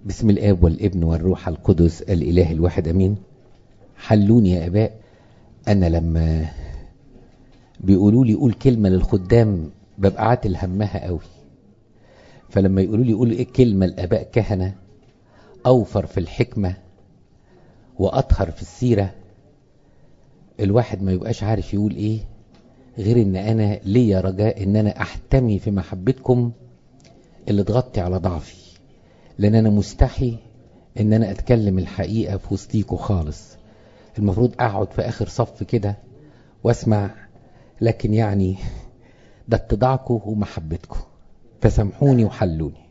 بسم الآب والابن والروح القدس الإله الواحد أمين حلوني يا أباء أنا لما بيقولوا لي قول كلمة للخدام ببقى عاتل همها قوي فلما يقولوا لي قول إيه كلمة الآباء كهنة أوفر في الحكمة وأطهر في السيرة الواحد ما يبقاش عارف يقول إيه غير إن أنا ليا رجاء إن أنا أحتمي في محبتكم اللي تغطي على ضعفي لان انا مستحي ان انا اتكلم الحقيقة في وسطيكوا خالص المفروض اقعد في اخر صف كده واسمع لكن يعني ده اتضاعكوا ومحبتكم فسامحوني وحلوني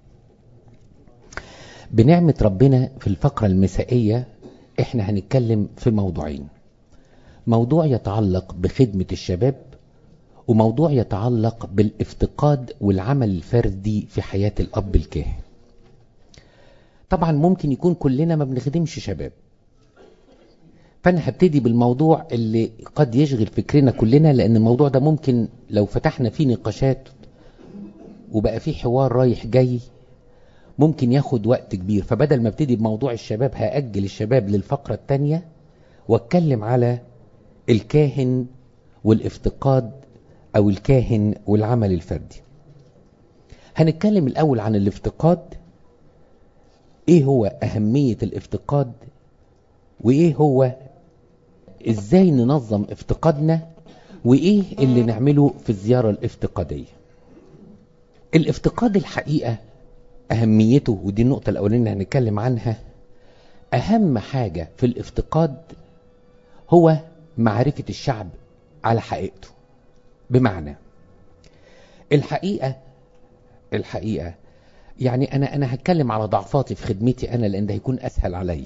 بنعمة ربنا في الفقرة المسائية احنا هنتكلم في موضوعين موضوع يتعلق بخدمة الشباب وموضوع يتعلق بالافتقاد والعمل الفردي في حياة الأب الكاهن طبعا ممكن يكون كلنا ما بنخدمش شباب فأنا هبتدي بالموضوع اللي قد يشغل فكرنا كلنا لأن الموضوع ده ممكن لو فتحنا فيه نقاشات وبقى فيه حوار رايح جاي ممكن ياخد وقت كبير فبدل ما ابتدي بموضوع الشباب هأجل الشباب للفقرة التانية واتكلم على الكاهن والافتقاد او الكاهن والعمل الفردي هنتكلم الاول عن الافتقاد ايه هو اهمية الافتقاد وايه هو ازاي ننظم افتقادنا وايه اللي نعمله في الزيارة الافتقادية الافتقاد الحقيقة اهميته ودي النقطة الاولانية هنتكلم عنها اهم حاجة في الافتقاد هو معرفة الشعب على حقيقته بمعنى الحقيقة الحقيقة يعني أنا أنا هتكلم على ضعفاتي في خدمتي أنا لأن ده هيكون أسهل عليا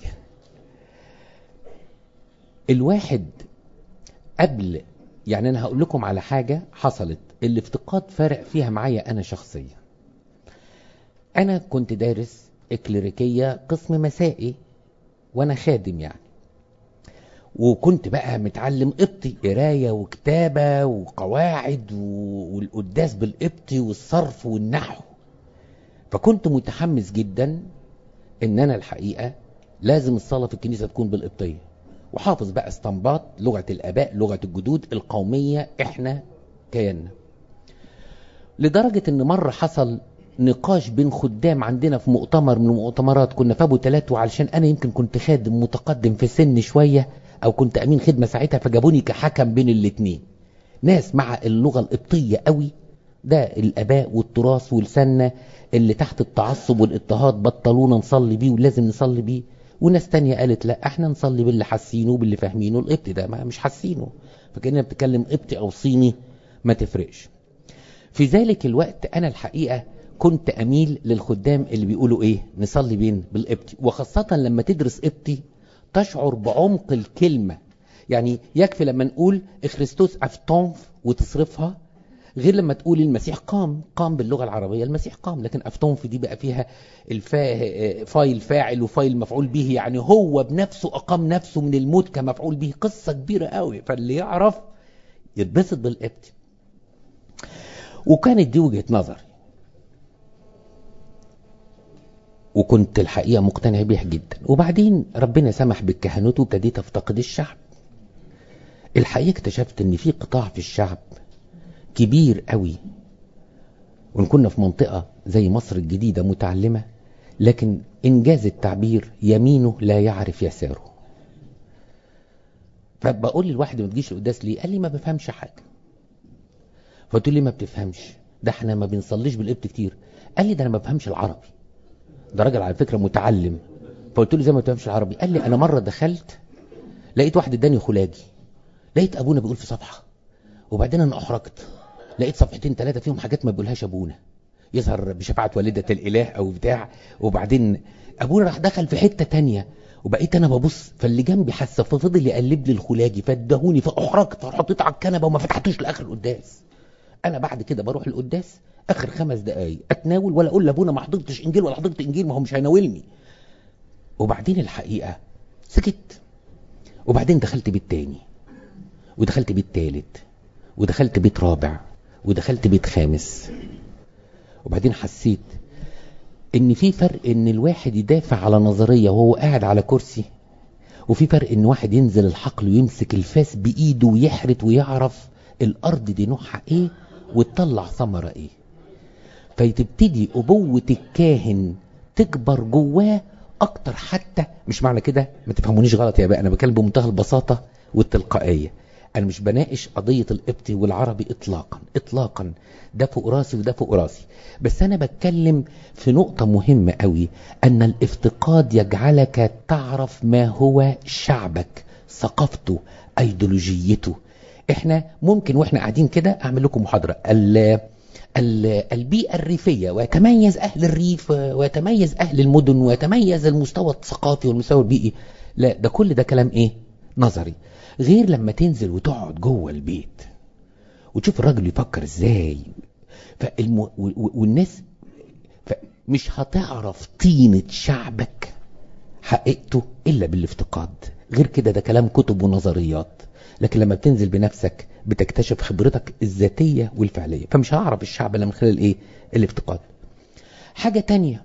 الواحد قبل يعني أنا هقول لكم على حاجة حصلت الافتقاد فارق فيها معايا أنا شخصيا أنا كنت دارس إكليريكية قسم مسائي وأنا خادم يعني وكنت بقى متعلم قبطي قراية وكتابة وقواعد والقداس بالقبطي والصرف والنحو فكنت متحمس جدا ان انا الحقيقة لازم الصلاة في الكنيسة تكون بالقبطية وحافظ بقى استنباط لغة الاباء لغة الجدود القومية احنا كيانا لدرجة ان مرة حصل نقاش بين خدام عندنا في مؤتمر من المؤتمرات كنا في ابو تلات وعلشان انا يمكن كنت خادم متقدم في السن شوية او كنت امين خدمة ساعتها فجابوني كحكم بين الاتنين ناس مع اللغة القبطية قوي ده الاباء والتراث والسنة اللي تحت التعصب والاضطهاد بطلونا نصلي بيه ولازم نصلي بيه وناس تانية قالت لا احنا نصلي باللي حاسينه وباللي فاهمينه القبطي ده ما مش حاسينه فكأننا بتكلم قبطي او صيني ما تفرقش في ذلك الوقت انا الحقيقة كنت اميل للخدام اللي بيقولوا ايه نصلي بين بالقبطي وخاصة لما تدرس قبطي تشعر بعمق الكلمة يعني يكفي لما نقول اخريستوس افتونف وتصرفها غير لما تقول المسيح قام قام باللغة العربية المسيح قام لكن افتونف دي بقى فيها الفا فايل فاعل وفايل مفعول به يعني هو بنفسه اقام نفسه من الموت كمفعول به قصة كبيرة قوي فاللي يعرف يتبسط بالقبط وكانت دي وجهة نظري وكنت الحقيقة مقتنع بيها جدا وبعدين ربنا سمح بالكهنوت وابتديت افتقد الشعب الحقيقة اكتشفت ان في قطاع في الشعب كبير قوي وان كنا في منطقة زي مصر الجديدة متعلمة لكن انجاز التعبير يمينه لا يعرف يساره فبقول للواحد ما تجيش القداس ليه قال لي ما بفهمش حاجة فقلت لي ما بتفهمش ده احنا ما بنصليش بالقبط كتير قال لي ده انا ما بفهمش العربي ده راجل على فكرة متعلم فقلت له زي ما تفهمش العربي قال لي انا مرة دخلت لقيت واحد اداني خلاجي لقيت ابونا بيقول في صفحة وبعدين انا احرجت لقيت صفحتين ثلاثة فيهم حاجات ما بيقولهاش ابونا يظهر بشفاعة والدة الاله او بتاع وبعدين ابونا راح دخل في حتة تانية وبقيت انا ببص فاللي جنبي حاسه ففضل يقلب لي الخلاجي فادهوني فاحرجت فحطيت على الكنبه وما فتحتوش لاخر القداس انا بعد كده بروح القداس اخر خمس دقايق اتناول ولا اقول لابونا ما حضرتش انجيل ولا حضرت انجيل ما هو مش هيناولني وبعدين الحقيقه سكت وبعدين دخلت بيت تاني ودخلت بيت تالت ودخلت بيت رابع ودخلت بيت خامس وبعدين حسيت ان في فرق ان الواحد يدافع على نظرية وهو قاعد على كرسي وفي فرق ان واحد ينزل الحقل ويمسك الفاس بايده ويحرت ويعرف الارض دي نوعها ايه وتطلع ثمرة ايه فتبتدي ابوة الكاهن تكبر جواه اكتر حتى مش معنى كده ما تفهمونيش غلط يا بقى انا بكلم بمنتهى البساطة والتلقائية انا مش بناقش قضية القبطي والعربي اطلاقا اطلاقا ده فوق راسي وده فوق راسي بس انا بتكلم في نقطة مهمة قوي ان الافتقاد يجعلك تعرف ما هو شعبك ثقافته ايديولوجيته احنا ممكن واحنا قاعدين كده اعمل لكم محاضرة ال البيئة الريفية ويتميز أهل الريف ويتميز أهل المدن ويتميز المستوى الثقافي والمستوى البيئي لا ده كل ده كلام إيه نظري غير لما تنزل وتقعد جوه البيت وتشوف الراجل يفكر ازاي فالم... والناس مش هتعرف طينة شعبك حقيقته إلا بالافتقاد غير كده ده كلام كتب ونظريات لكن لما بتنزل بنفسك بتكتشف خبرتك الذاتية والفعلية فمش هعرف الشعب الا من خلال ايه الافتقاد حاجة تانية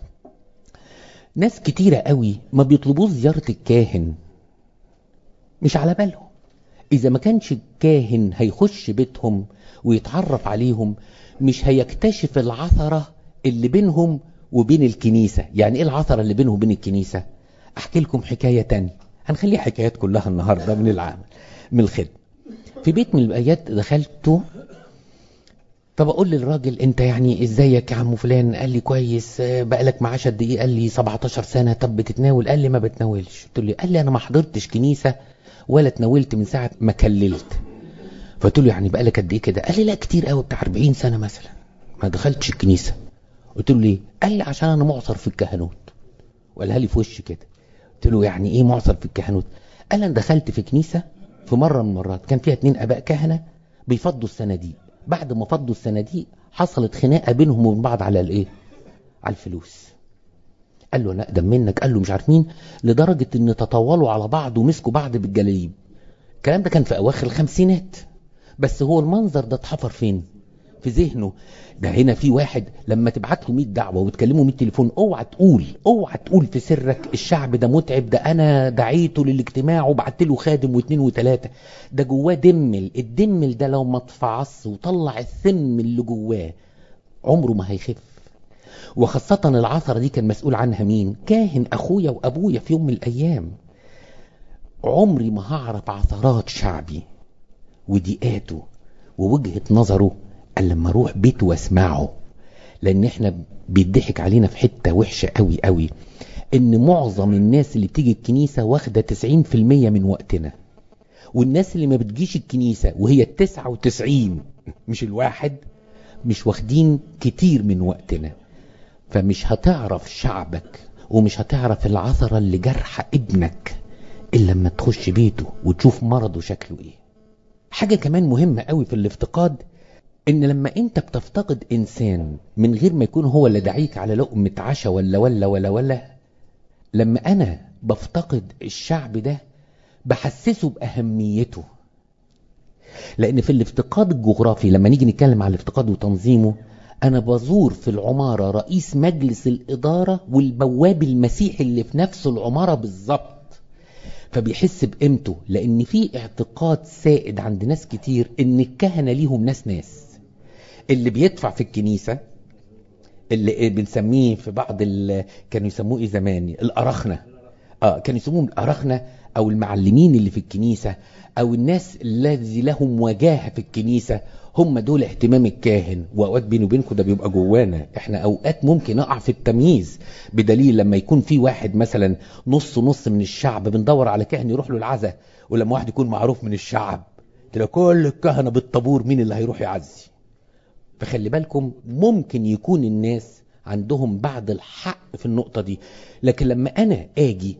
ناس كتيرة قوي ما بيطلبوش زيارة الكاهن مش على بالهم اذا ما كانش الكاهن هيخش بيتهم ويتعرف عليهم مش هيكتشف العثرة اللي بينهم وبين الكنيسة يعني ايه العثرة اللي بينهم وبين الكنيسة احكي لكم حكاية تانية هنخليها حكايات كلها النهاردة من العمل من الخدمة في بيت من البيات دخلته فبقول للراجل انت يعني ازيك يا عم فلان قال لي كويس بقالك معاش قد ايه قال لي 17 سنة طب بتتناول قال لي ما بتناولش قلت له قال لي انا ما حضرتش كنيسة ولا اتناولت من ساعة ما كللت فقلت له يعني بقالك قد ايه كده قال لي لا كتير قوي بتاع 40 سنة مثلا ما دخلتش الكنيسة قلت له ليه قال لي عشان انا معصر في الكهنوت وقالها لي في وشي كده قلت له يعني ايه معصر في الكهنوت قال انا دخلت في كنيسة في مرة من المرات كان فيها اتنين اباء كهنة بيفضوا الصناديق بعد ما فضوا الصناديق حصلت خناقة بينهم وبين بعض على الايه على الفلوس قال له انا اقدم منك قال له مش عارف مين لدرجة ان تطولوا على بعض ومسكوا بعض بالجلاليب الكلام ده كان في اواخر الخمسينات بس هو المنظر ده اتحفر فين في ذهنه ده هنا في واحد لما تبعت له 100 دعوه وتكلمه 100 تليفون اوعى تقول اوعى تقول في سرك الشعب ده متعب ده انا دعيته للاجتماع وبعت له خادم واثنين وثلاثه ده جواه دمل الدمل ده لو ما اتفعص وطلع السم اللي جواه عمره ما هيخف وخاصة العثرة دي كان مسؤول عنها مين كاهن اخويا وابويا في يوم من الايام عمري ما هعرف عثرات شعبي وضيقاته ووجهة نظره الا لما اروح بيته واسمعه لان احنا بيضحك علينا في حتة وحشة قوي قوي ان معظم الناس اللي بتيجي الكنيسة واخدة 90% من وقتنا والناس اللي ما بتجيش الكنيسة وهي التسعة وتسعين مش الواحد مش واخدين كتير من وقتنا فمش هتعرف شعبك ومش هتعرف العثرة اللي جرح ابنك الا لما تخش بيته وتشوف مرضه شكله ايه حاجة كمان مهمة قوي في الافتقاد ان لما انت بتفتقد انسان من غير ما يكون هو اللي دعيك على لقمة عشاء ولا ولا ولا ولا لما انا بفتقد الشعب ده بحسسه باهميته لان في الافتقاد الجغرافي لما نيجي نتكلم على الافتقاد وتنظيمه انا بزور في العمارة رئيس مجلس الادارة والبواب المسيحي اللي في نفس العمارة بالظبط فبيحس بقيمته لان في اعتقاد سائد عند ناس كتير ان الكهنة ليهم ناس ناس اللي بيدفع في الكنيسة اللي بنسميه في بعض ال... كانوا يسموه ايه زمان الأرخنة اه كانوا يسموهم الأرخنة او المعلمين اللي في الكنيسة او الناس الذي لهم وجاهة في الكنيسة هم دول اهتمام الكاهن واوقات بيني وبينكم ده بيبقى جوانا احنا اوقات ممكن اقع في التمييز بدليل لما يكون في واحد مثلا نص نص من الشعب بندور على كاهن يروح له العزاء ولما واحد يكون معروف من الشعب تلاقي كل الكهنة بالطابور مين اللي هيروح يعزي فخلي بالكم ممكن يكون الناس عندهم بعض الحق في النقطة دي لكن لما انا اجي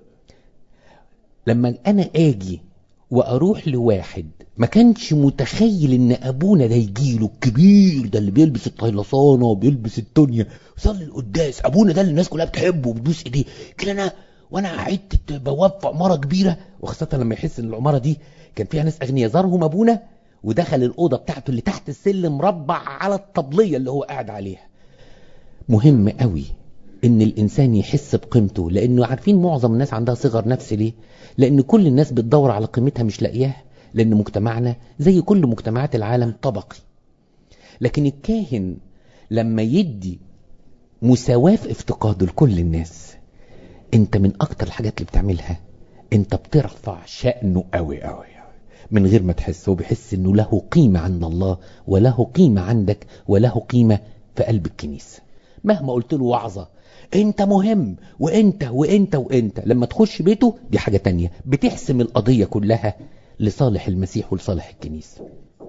لما انا اجي واروح لواحد ما كانش متخيل ان ابونا ده يجيله الكبير ده اللي بيلبس الطيلسانه وبيلبس الدنيا ويصلي القداس ابونا ده اللي الناس كلها بتحبه وبتبوس ايديه كده انا وانا قعدت بواب في عماره كبيره وخاصه لما يحس ان العماره دي كان فيها ناس اغنياء زارهم ابونا ودخل الاوضه بتاعته اللي تحت السلم مربع على الطبليه اللي هو قاعد عليها مهم قوي ان الانسان يحس بقيمته لانه عارفين معظم الناس عندها صغر نفس ليه لان كل الناس بتدور على قيمتها مش لاقياها لان مجتمعنا زي كل مجتمعات العالم طبقي لكن الكاهن لما يدي مساواة في افتقاده لكل الناس انت من اكتر الحاجات اللي بتعملها انت بترفع شأنه قوي قوي من غير ما تحس هو بيحس انه له قيمة عند الله وله قيمة عندك وله قيمة في قلب الكنيسة مهما قلت له وعظة انت مهم وانت وانت وانت لما تخش بيته دي حاجة تانية بتحسم القضية كلها لصالح المسيح ولصالح الكنيسة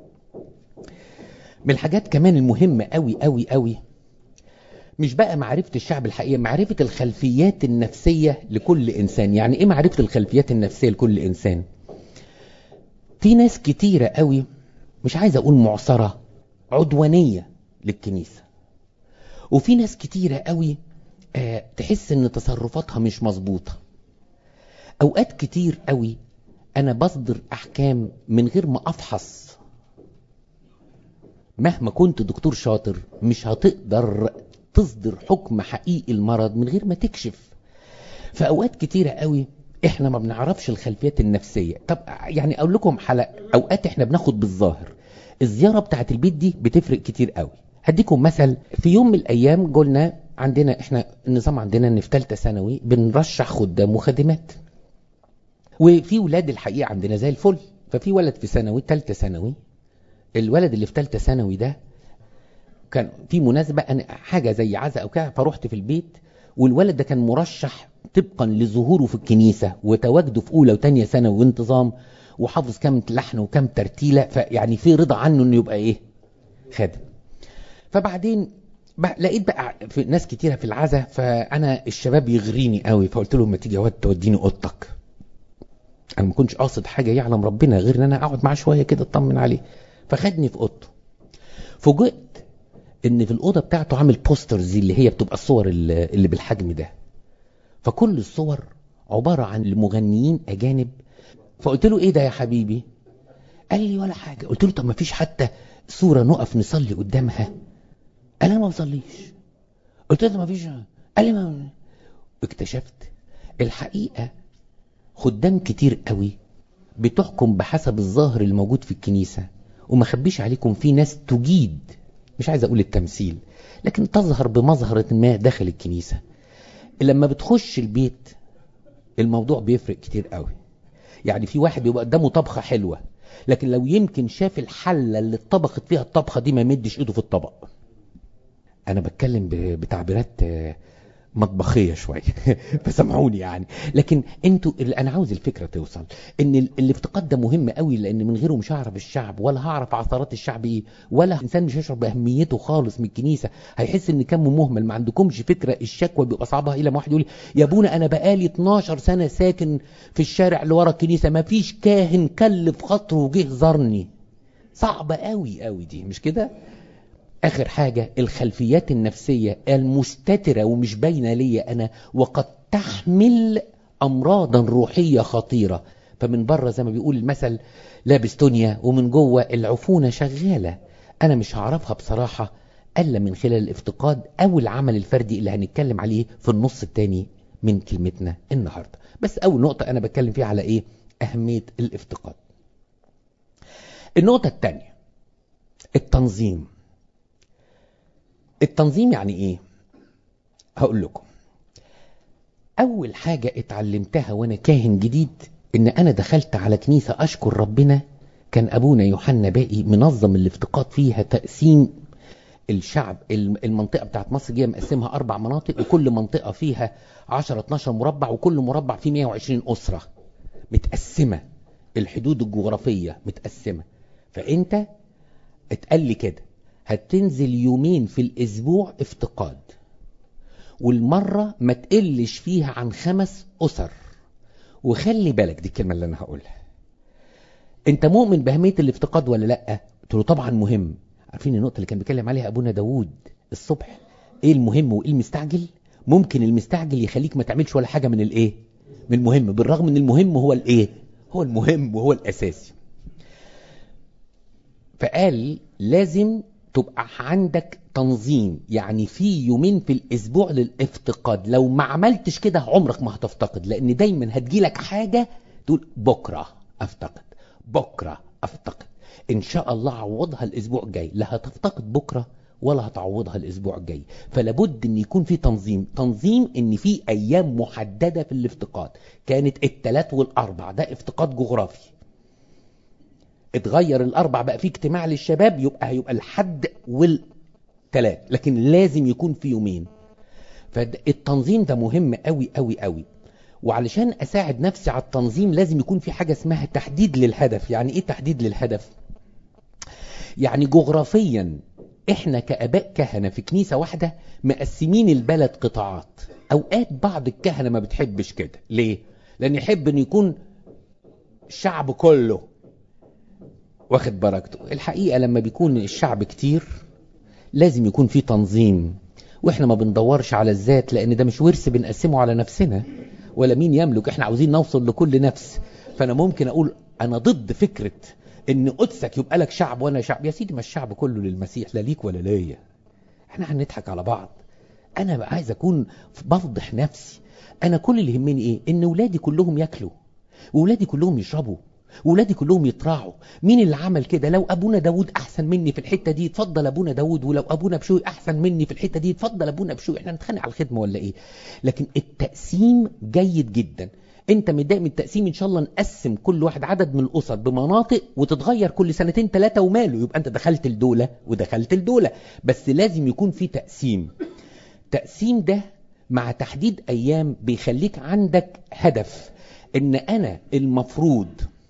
من الحاجات كمان المهمة قوي قوي قوي مش بقى معرفة الشعب الحقيقية معرفة الخلفيات النفسية لكل إنسان يعني إيه معرفة الخلفيات النفسية لكل إنسان في ناس كتيرة قوي مش عايز أقول معصرة عدوانية للكنيسة وفي ناس كتيرة قوي آه تحس ان تصرفاتها مش مظبوطة اوقات كتير قوي انا بصدر احكام من غير ما افحص مهما كنت دكتور شاطر مش هتقدر تصدر حكم حقيقي المرض من غير ما تكشف فاوقات كتيرة قوي احنا ما بنعرفش الخلفيات النفسية طب يعني اقول لكم حلقة اوقات احنا بناخد بالظاهر الزيارة بتاعت البيت دي بتفرق كتير قوي هديكم مثل في يوم من الايام قلنا عندنا احنا النظام عندنا ان في ثالثه ثانوي بنرشح خدام وخادمات وفي ولاد الحقيقه عندنا زي الفل ففي ولد في ثانوي ثالثه ثانوي الولد اللي في ثالثه ثانوي ده كان في مناسبه أنا حاجه زي عزاء او كده فرحت في البيت والولد ده كان مرشح طبقا لظهوره في الكنيسه وتواجده في اولى وثانيه ثانوي وانتظام وحافظ كام لحن وكام ترتيله فيعني في رضا عنه انه يبقى ايه خادم فبعدين بقى لقيت بقى في ناس كتيره في العزا فانا الشباب يغريني قوي فقلت لهم ما تيجي يا واد توديني اوضتك انا ما كنتش قاصد حاجه يعلم ربنا غير ان انا اقعد معاه شويه كده اطمن عليه فخدني في اوضته فوجئت ان في الاوضه بتاعته عامل بوسترز اللي هي بتبقى الصور اللي بالحجم ده فكل الصور عباره عن المغنيين اجانب فقلت له ايه ده يا حبيبي قال لي ولا حاجه قلت له طب ما فيش حتى صوره نقف نصلي قدامها قال انا ما بصليش قلت له ما فيش قال لي ما اكتشفت الحقيقه خدام كتير قوي بتحكم بحسب الظاهر الموجود في الكنيسه وما خبيش عليكم في ناس تجيد مش عايز اقول التمثيل لكن تظهر بمظهرة ما داخل الكنيسة لما بتخش البيت الموضوع بيفرق كتير قوي يعني في واحد بيبقى قدامه طبخة حلوة لكن لو يمكن شاف الحلة اللي اتطبخت فيها الطبخة دي ما يمدش ايده في الطبق انا بتكلم بتعبيرات مطبخية شوية فسامحوني يعني لكن انتوا انا عاوز الفكرة توصل ان الافتقاد ده مهم قوي لان من غيره مش هعرف الشعب ولا هعرف عثرات الشعب ايه ولا انسان مش هيشعر باهميته خالص من الكنيسة هيحس ان كم مهمل ما عندكمش فكرة الشكوى بيبقى صعبها الى ما واحد يقول يا ابونا انا بقالي 12 سنة ساكن في الشارع اللي ورا الكنيسة ما فيش كاهن كلف خاطره وجه زارني صعبة قوي قوي دي مش كده اخر حاجة الخلفيات النفسية المستترة ومش باينة ليا انا وقد تحمل امراضا روحية خطيرة فمن بره زي ما بيقول المثل لابس دنيا ومن جوه العفونة شغالة انا مش هعرفها بصراحة الا من خلال الافتقاد او العمل الفردي اللي هنتكلم عليه في النص التاني من كلمتنا النهاردة بس اول نقطة انا بتكلم فيها على ايه اهمية الافتقاد النقطة التانية التنظيم التنظيم يعني ايه هقول لكم اول حاجة اتعلمتها وانا كاهن جديد ان انا دخلت على كنيسة اشكر ربنا كان ابونا يوحنا باقي منظم الافتقاد فيها تقسيم الشعب المنطقة بتاعت مصر جايه مقسمها اربع مناطق وكل منطقة فيها 10 12 مربع وكل مربع فيه 120 اسرة متقسمة الحدود الجغرافية متقسمة فانت اتقال لي كده هتنزل يومين في الاسبوع افتقاد والمرة ما تقلش فيها عن خمس اسر وخلي بالك دي الكلمة اللي انا هقولها انت مؤمن بأهمية الافتقاد ولا لا قلت له طبعا مهم عارفين النقطة اللي كان بيتكلم عليها ابونا داوود الصبح ايه المهم وايه المستعجل ممكن المستعجل يخليك ما تعملش ولا حاجة من الايه من المهم بالرغم ان المهم هو الايه هو المهم وهو الاساسي فقال لازم تبقى عندك تنظيم يعني في يومين في الاسبوع للافتقاد لو ما عملتش كده عمرك ما هتفتقد لان دايما هتجيلك حاجة تقول بكرة افتقد بكرة افتقد ان شاء الله عوضها الاسبوع الجاي لا هتفتقد بكرة ولا هتعوضها الاسبوع الجاي فلابد ان يكون في تنظيم تنظيم ان في ايام محددة في الافتقاد كانت التلات والاربع ده افتقاد جغرافي اتغير الاربع بقى في اجتماع للشباب يبقى هيبقى الحد والتلات لكن لازم يكون في يومين فالتنظيم ده مهم قوي قوي قوي وعلشان اساعد نفسي على التنظيم لازم يكون في حاجة اسمها تحديد للهدف يعني ايه تحديد للهدف يعني جغرافيا احنا كاباء كهنة في كنيسة واحدة مقسمين البلد قطاعات اوقات بعض الكهنة ما بتحبش كده ليه لان يحب ان يكون الشعب كله واخد بركته الحقيقة لما بيكون الشعب كتير لازم يكون في تنظيم واحنا ما بندورش على الذات لان ده مش ورث بنقسمه على نفسنا ولا مين يملك احنا عاوزين نوصل لكل نفس فانا ممكن اقول انا ضد فكرة ان قدسك يبقى لك شعب وانا شعب يا سيدي ما الشعب كله للمسيح لا ليك ولا ليا احنا هنضحك على بعض انا بقى عايز اكون بفضح نفسي انا كل اللي يهمني ايه ان ولادي كلهم ياكلوا وولادي كلهم يشربوا وولادي كلهم يطرعوا مين اللي عمل كده لو ابونا داود احسن مني في الحته دي اتفضل ابونا داود ولو ابونا بشوي احسن مني في الحته دي اتفضل ابونا بشوي احنا نتخانق على الخدمه ولا ايه لكن التقسيم جيد جدا انت متضايق من التقسيم ان شاء الله نقسم كل واحد عدد من الاسر بمناطق وتتغير كل سنتين ثلاثه وماله يبقى انت دخلت الدوله ودخلت الدوله بس لازم يكون في تقسيم تقسيم ده مع تحديد ايام بيخليك عندك هدف ان انا المفروض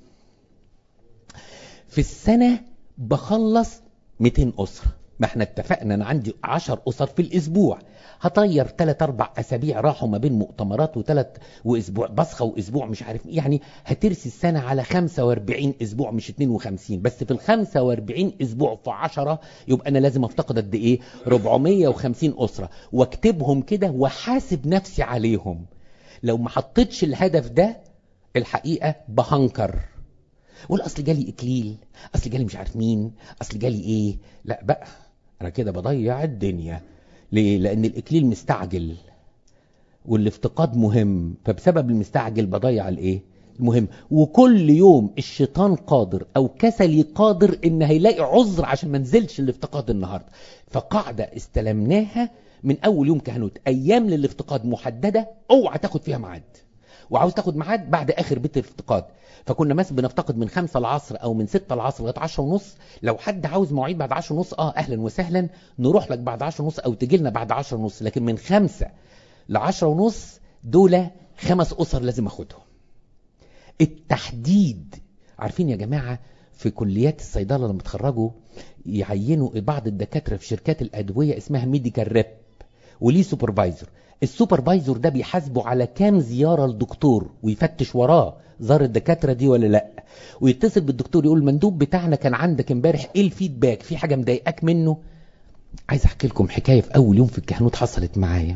في السنة بخلص 200 أسرة ما احنا اتفقنا انا عندي 10 أسر في الأسبوع هطير 3 4 أسابيع راحوا ما بين مؤتمرات وثلاث وأسبوع بصخة وأسبوع مش عارف يعني هترسي السنة على 45 أسبوع مش 52 بس في ال 45 أسبوع في 10 يبقى أنا لازم أفتقد قد إيه 450 أسرة واكتبهم كده وحاسب نفسي عليهم لو ما حطيتش الهدف ده الحقيقة بهنكر قول اصل جالي اكليل اصل جالي مش عارف مين اصل جالي ايه لا بقى انا كده بضيع الدنيا ليه لان الاكليل مستعجل والافتقاد مهم فبسبب المستعجل بضيع الايه المهم وكل يوم الشيطان قادر او كسلي قادر ان هيلاقي عذر عشان ما نزلش الافتقاد النهارده فقاعده استلمناها من اول يوم كهنوت ايام للافتقاد محدده اوعى تاخد فيها ميعاد وعاوز تاخد ميعاد بعد اخر بيت الافتقاد فكنا مثلا بنفتقد من خمسة العصر او من ستة العصر لغايه 10 ونص لو حد عاوز مواعيد بعد 10 ونص اه اهلا وسهلا نروح لك بعد 10 ونص او تجي لنا بعد 10 ونص لكن من خمسة ل 10 ونص دول خمس اسر لازم اخدهم التحديد عارفين يا جماعه في كليات الصيدله لما تخرجوا يعينوا بعض الدكاتره في شركات الادويه اسمها ميديكال ريب وليه سوبرفايزر السوبرفايزر ده بيحاسبه على كام زيارة لدكتور ويفتش وراه زار الدكاترة دي ولا لا ويتصل بالدكتور يقول المندوب بتاعنا كان عندك امبارح ايه الفيدباك في حاجة مضايقاك منه عايز احكي لكم حكاية في اول يوم في الكهنوت حصلت معايا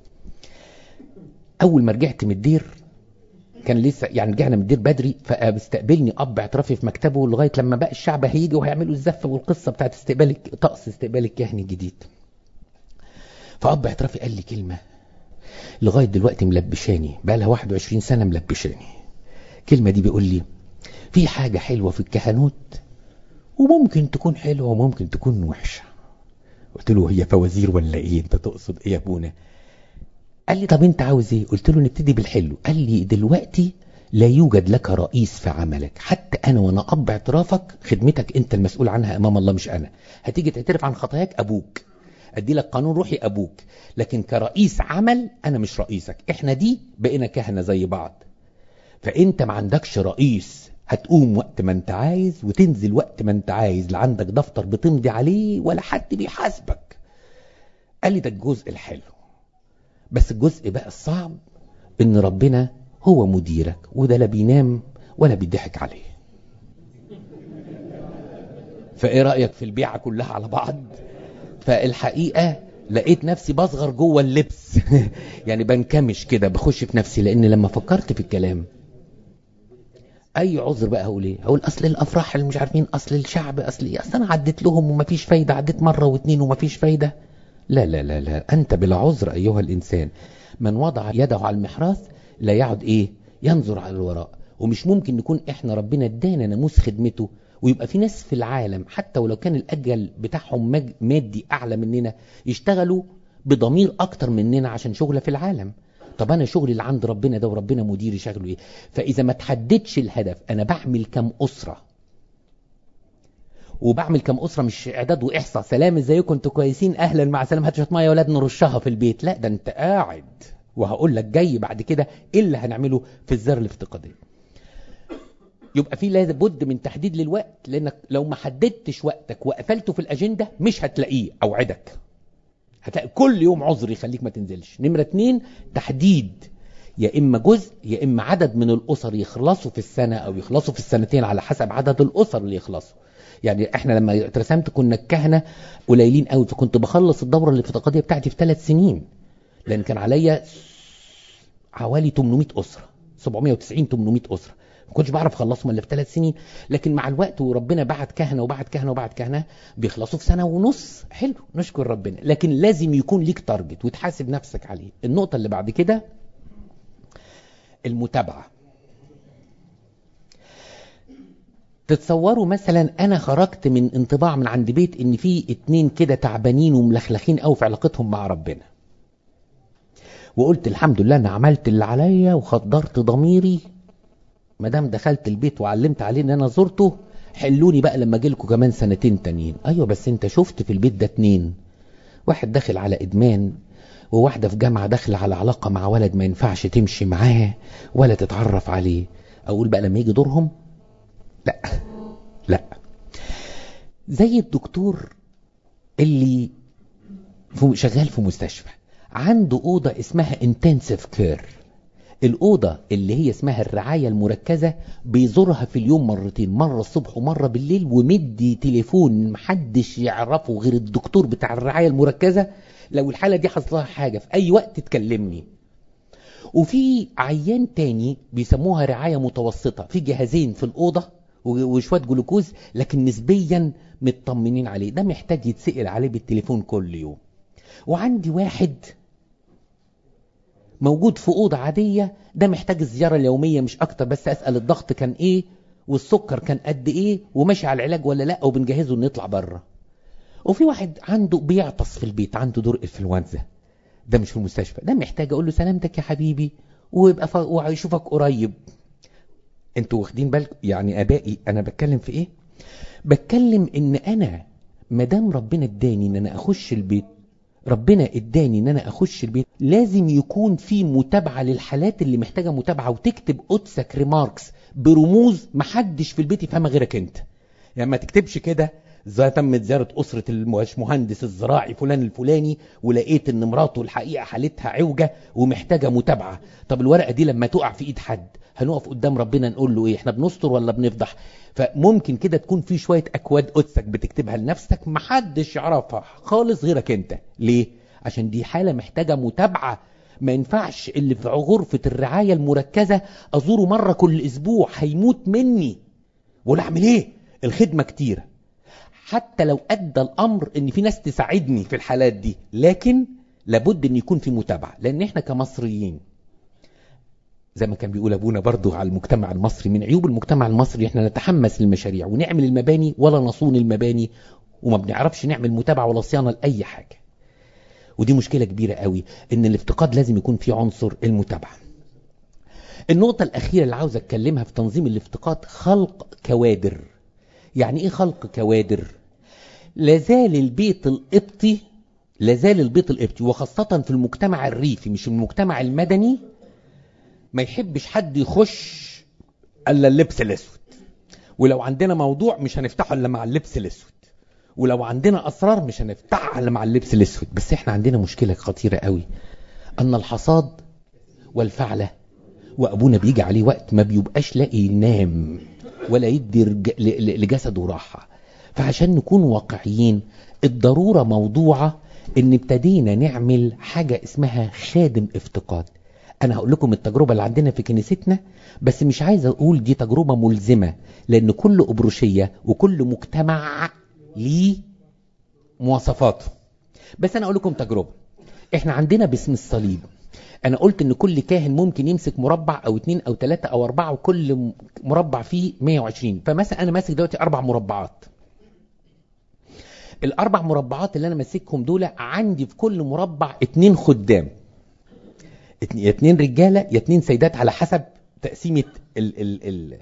اول ما رجعت من الدير كان لسه يعني رجعنا من الدير بدري فاستقبلني اب اعترافي في مكتبه لغايه لما بقى الشعب هيجي وهيعملوا الزفه والقصه بتاعت استقبال طقس استقبال الكاهن الجديد فاب اعترافي قال لي كلمه لغاية دلوقتي ملبشاني بقى لها 21 سنة ملبشاني كلمة دي بيقول لي في حاجة حلوة في الكهنوت وممكن تكون حلوة وممكن تكون وحشة قلت له هي فوازير ولا ايه انت تقصد ايه يا ابونا قال لي طب انت عاوز ايه قلت له نبتدي بالحلو قال لي دلوقتي لا يوجد لك رئيس في عملك حتى انا وانا اب اعترافك خدمتك انت المسؤول عنها امام الله مش انا هتيجي تعترف عن خطاياك ابوك ادي لك قانون روحي ابوك لكن كرئيس عمل انا مش رئيسك احنا دي بقينا كهنه زي بعض فانت ما عندكش رئيس هتقوم وقت ما انت عايز وتنزل وقت ما انت عايز لا عندك دفتر بتمضي عليه ولا حد بيحاسبك قال لي ده الجزء الحلو بس الجزء بقى الصعب ان ربنا هو مديرك وده لا بينام ولا بيضحك عليه فايه رايك في البيعه كلها على بعض فالحقيقة لقيت نفسي بصغر جوه اللبس يعني بنكمش كده بخش في نفسي لان لما فكرت في الكلام اي عذر بقى هقول ايه هقول اصل الافراح اللي مش عارفين اصل الشعب اصل ايه اصل انا عديت لهم ومفيش فايده عديت مره واتنين ومفيش فايده لا لا لا لا انت بلا عذر ايها الانسان من وضع يده على المحراث لا يعد ايه ينظر على الوراء ومش ممكن نكون احنا ربنا ادانا ناموس خدمته ويبقى في ناس في العالم حتى ولو كان الاجل بتاعهم مج- مادي اعلى مننا يشتغلوا بضمير اكتر مننا عشان شغله في العالم طب انا شغلي اللي عند ربنا ده وربنا مديري شغله ايه فاذا ما تحددش الهدف انا بعمل كم اسره وبعمل كم اسره مش اعداد واحصاء سلام ازيكم انتوا كويسين اهلا مع سلام هات شويه ميه يا ولاد نرشها في البيت لا ده انت قاعد وهقول لك جاي بعد كده ايه اللي هنعمله في الزر الافتقاديه يبقى في لازم بد من تحديد للوقت لانك لو ما حددتش وقتك وقفلته في الاجنده مش هتلاقيه اوعدك هتلاقي كل يوم عذر يخليك ما تنزلش نمرة اتنين تحديد يا اما جزء يا اما عدد من الاسر يخلصوا في السنة او يخلصوا في السنتين على حسب عدد الاسر اللي يخلصوا يعني احنا لما اترسمت كنا الكهنة قليلين قوي فكنت بخلص الدورة الافتقادية بتاعتي في ثلاث سنين لان كان عليا حوالي 800 اسرة 790 800 اسرة ما كنتش بعرف اخلصهم الا في ثلاث سنين لكن مع الوقت وربنا بعت كهنه وبعت كهنه وبعت كهنه بيخلصوا في سنه ونص حلو نشكر ربنا لكن لازم يكون ليك تارجت وتحاسب نفسك عليه النقطه اللي بعد كده المتابعه تتصوروا مثلا انا خرجت من انطباع من عند بيت ان في اتنين كده تعبانين وملخلخين قوي في علاقتهم مع ربنا وقلت الحمد لله انا عملت اللي عليا وخدرت ضميري ما دام دخلت البيت وعلمت عليه ان انا زرته حلوني بقى لما اجي لكم كمان سنتين تانيين ايوه بس انت شفت في البيت ده اتنين واحد داخل على ادمان وواحده في جامعه داخله على علاقه مع ولد ما ينفعش تمشي معاه ولا تتعرف عليه اقول بقى لما يجي دورهم لا لا زي الدكتور اللي في شغال في مستشفى عنده اوضه اسمها انتنسيف كير الأوضة اللي هي اسمها الرعاية المركزة بيزورها في اليوم مرتين مرة الصبح ومرة بالليل ومدي تليفون محدش يعرفه غير الدكتور بتاع الرعاية المركزة لو الحالة دي حصلها حاجة في أي وقت تكلمني وفي عيان تاني بيسموها رعاية متوسطة في جهازين في الأوضة وشوية جلوكوز لكن نسبيا مطمنين عليه ده محتاج يتسأل عليه بالتليفون كل يوم وعندي واحد موجود في أوضة عادية ده محتاج الزيارة اليومية مش أكتر بس أسأل الضغط كان إيه والسكر كان قد إيه وماشي على العلاج ولا لأ وبنجهزه إنه يطلع بره وفي واحد عنده بيعطس في البيت عنده دور انفلونزا ده مش في المستشفى ده محتاج أقول له سلامتك يا حبيبي ويبقى ف... وهيشوفك قريب انتوا واخدين بالكم يعني ابائي انا بتكلم في ايه بتكلم ان انا مدام ربنا اداني ان انا اخش البيت ربنا اداني ان انا اخش البيت لازم يكون في متابعه للحالات اللي محتاجه متابعه وتكتب قدسك ريماركس برموز محدش في البيت يفهمها غيرك انت يعني ما تكتبش كده زي تمت زيارة أسرة المهندس الزراعي فلان الفلاني ولقيت إن مراته الحقيقة حالتها عوجة ومحتاجة متابعة طب الورقة دي لما تقع في إيد حد هنقف قدام ربنا نقول له إيه إحنا بنستر ولا بنفضح فممكن كده تكون في شوية أكواد قدسك بتكتبها لنفسك محدش يعرفها خالص غيرك أنت ليه؟ عشان دي حالة محتاجة متابعة ما ينفعش اللي في غرفة الرعاية المركزة أزوره مرة كل أسبوع هيموت مني ولا أعمل إيه؟ الخدمة كتيرة حتى لو أدى الأمر إن في ناس تساعدني في الحالات دي لكن لابد إن يكون في متابعة لأن إحنا كمصريين زي ما كان بيقول أبونا برضو على المجتمع المصري من عيوب المجتمع المصري إحنا نتحمس للمشاريع ونعمل المباني ولا نصون المباني وما بنعرفش نعمل متابعة ولا صيانة لأي حاجة ودي مشكلة كبيرة قوي إن الافتقاد لازم يكون فيه عنصر المتابعة النقطة الأخيرة اللي عاوز أتكلمها في تنظيم الافتقاد خلق كوادر يعني ايه خلق كوادر لازال البيت القبطي لازال البيت القبطي وخاصة في المجتمع الريفي مش المجتمع المدني ما يحبش حد يخش الا اللبس الاسود ولو عندنا موضوع مش هنفتحه الا مع اللبس الاسود ولو عندنا اسرار مش هنفتحها الا مع اللبس الاسود بس احنا عندنا مشكلة خطيرة قوي ان الحصاد والفعلة وابونا بيجي عليه وقت ما بيبقاش لاقي ينام ولا يدي لجسده راحة فعشان نكون واقعيين الضرورة موضوعة ان ابتدينا نعمل حاجة اسمها خادم افتقاد انا هقول لكم التجربة اللي عندنا في كنيستنا بس مش عايز اقول دي تجربة ملزمة لان كل ابروشية وكل مجتمع ليه مواصفاته بس انا اقول لكم تجربة احنا عندنا باسم الصليب انا قلت ان كل كاهن ممكن يمسك مربع او اتنين او تلاتة او اربعة وكل مربع فيه 120 فمثلا انا ماسك دلوقتي اربع مربعات الاربع مربعات اللي انا ماسكهم دول عندي في كل مربع اتنين خدام يا اتنين رجالة يا اتنين سيدات على حسب تقسيمة ال ال ال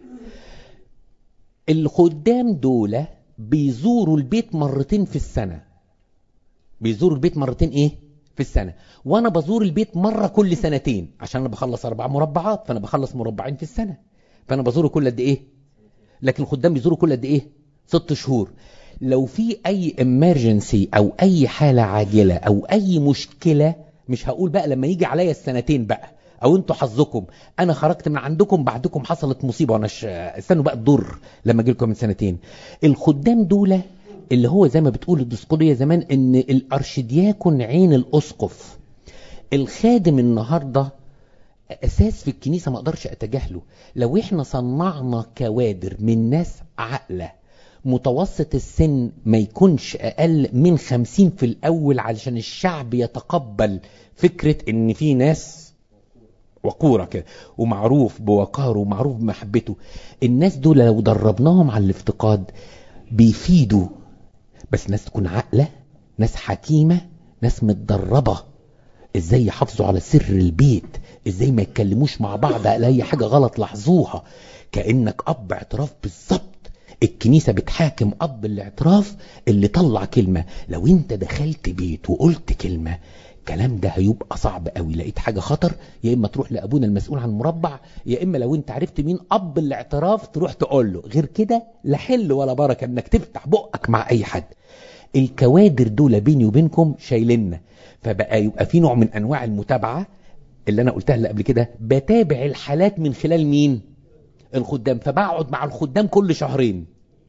الخدام دول بيزوروا البيت مرتين في السنة بيزوروا البيت مرتين ايه في السنة وانا بزور البيت مرة كل سنتين عشان انا بخلص اربع مربعات فانا بخلص مربعين في السنة فانا بزوره كل قد ايه لكن الخدام بيزوروا كل قد ايه ست شهور لو في اي امرجنسي او اي حالة عاجلة او اي مشكلة مش هقول بقى لما يجي عليا السنتين بقى او انتوا حظكم انا خرجت من عندكم بعدكم حصلت مصيبة وانا ش... استنوا بقى الضر لما اجي لكم من سنتين الخدام دول اللي هو زي ما بتقول الدسقلية زمان ان الارشدياكون عين الاسقف الخادم النهاردة اساس في الكنيسة ما اقدرش اتجاهله لو احنا صنعنا كوادر من ناس عقلة متوسط السن ما يكونش اقل من خمسين في الاول علشان الشعب يتقبل فكرة ان في ناس وقورة كده ومعروف بوقاره ومعروف بمحبته الناس دول لو دربناهم على الافتقاد بيفيدوا بس ناس تكون عاقلة ناس حكيمة ناس متدربة ازاي يحافظوا على سر البيت ازاي ما يتكلموش مع بعض على اي حاجة غلط لاحظوها كأنك اب اعتراف بالظبط الكنيسة بتحاكم اب الاعتراف اللي طلع كلمة لو انت دخلت بيت وقلت كلمة الكلام ده هيبقى صعب قوي لقيت حاجة خطر يا اما تروح لابونا المسؤول عن المربع يا اما لو انت عرفت مين اب الاعتراف تروح تقول له غير كده لا حل ولا بركة انك تفتح بقك مع اي حد الكوادر دول بيني وبينكم شايلنا فبقى يبقى في نوع من انواع المتابعة اللي انا قلتها اللي قبل كده بتابع الحالات من خلال مين الخدام فبقعد مع الخدام كل شهرين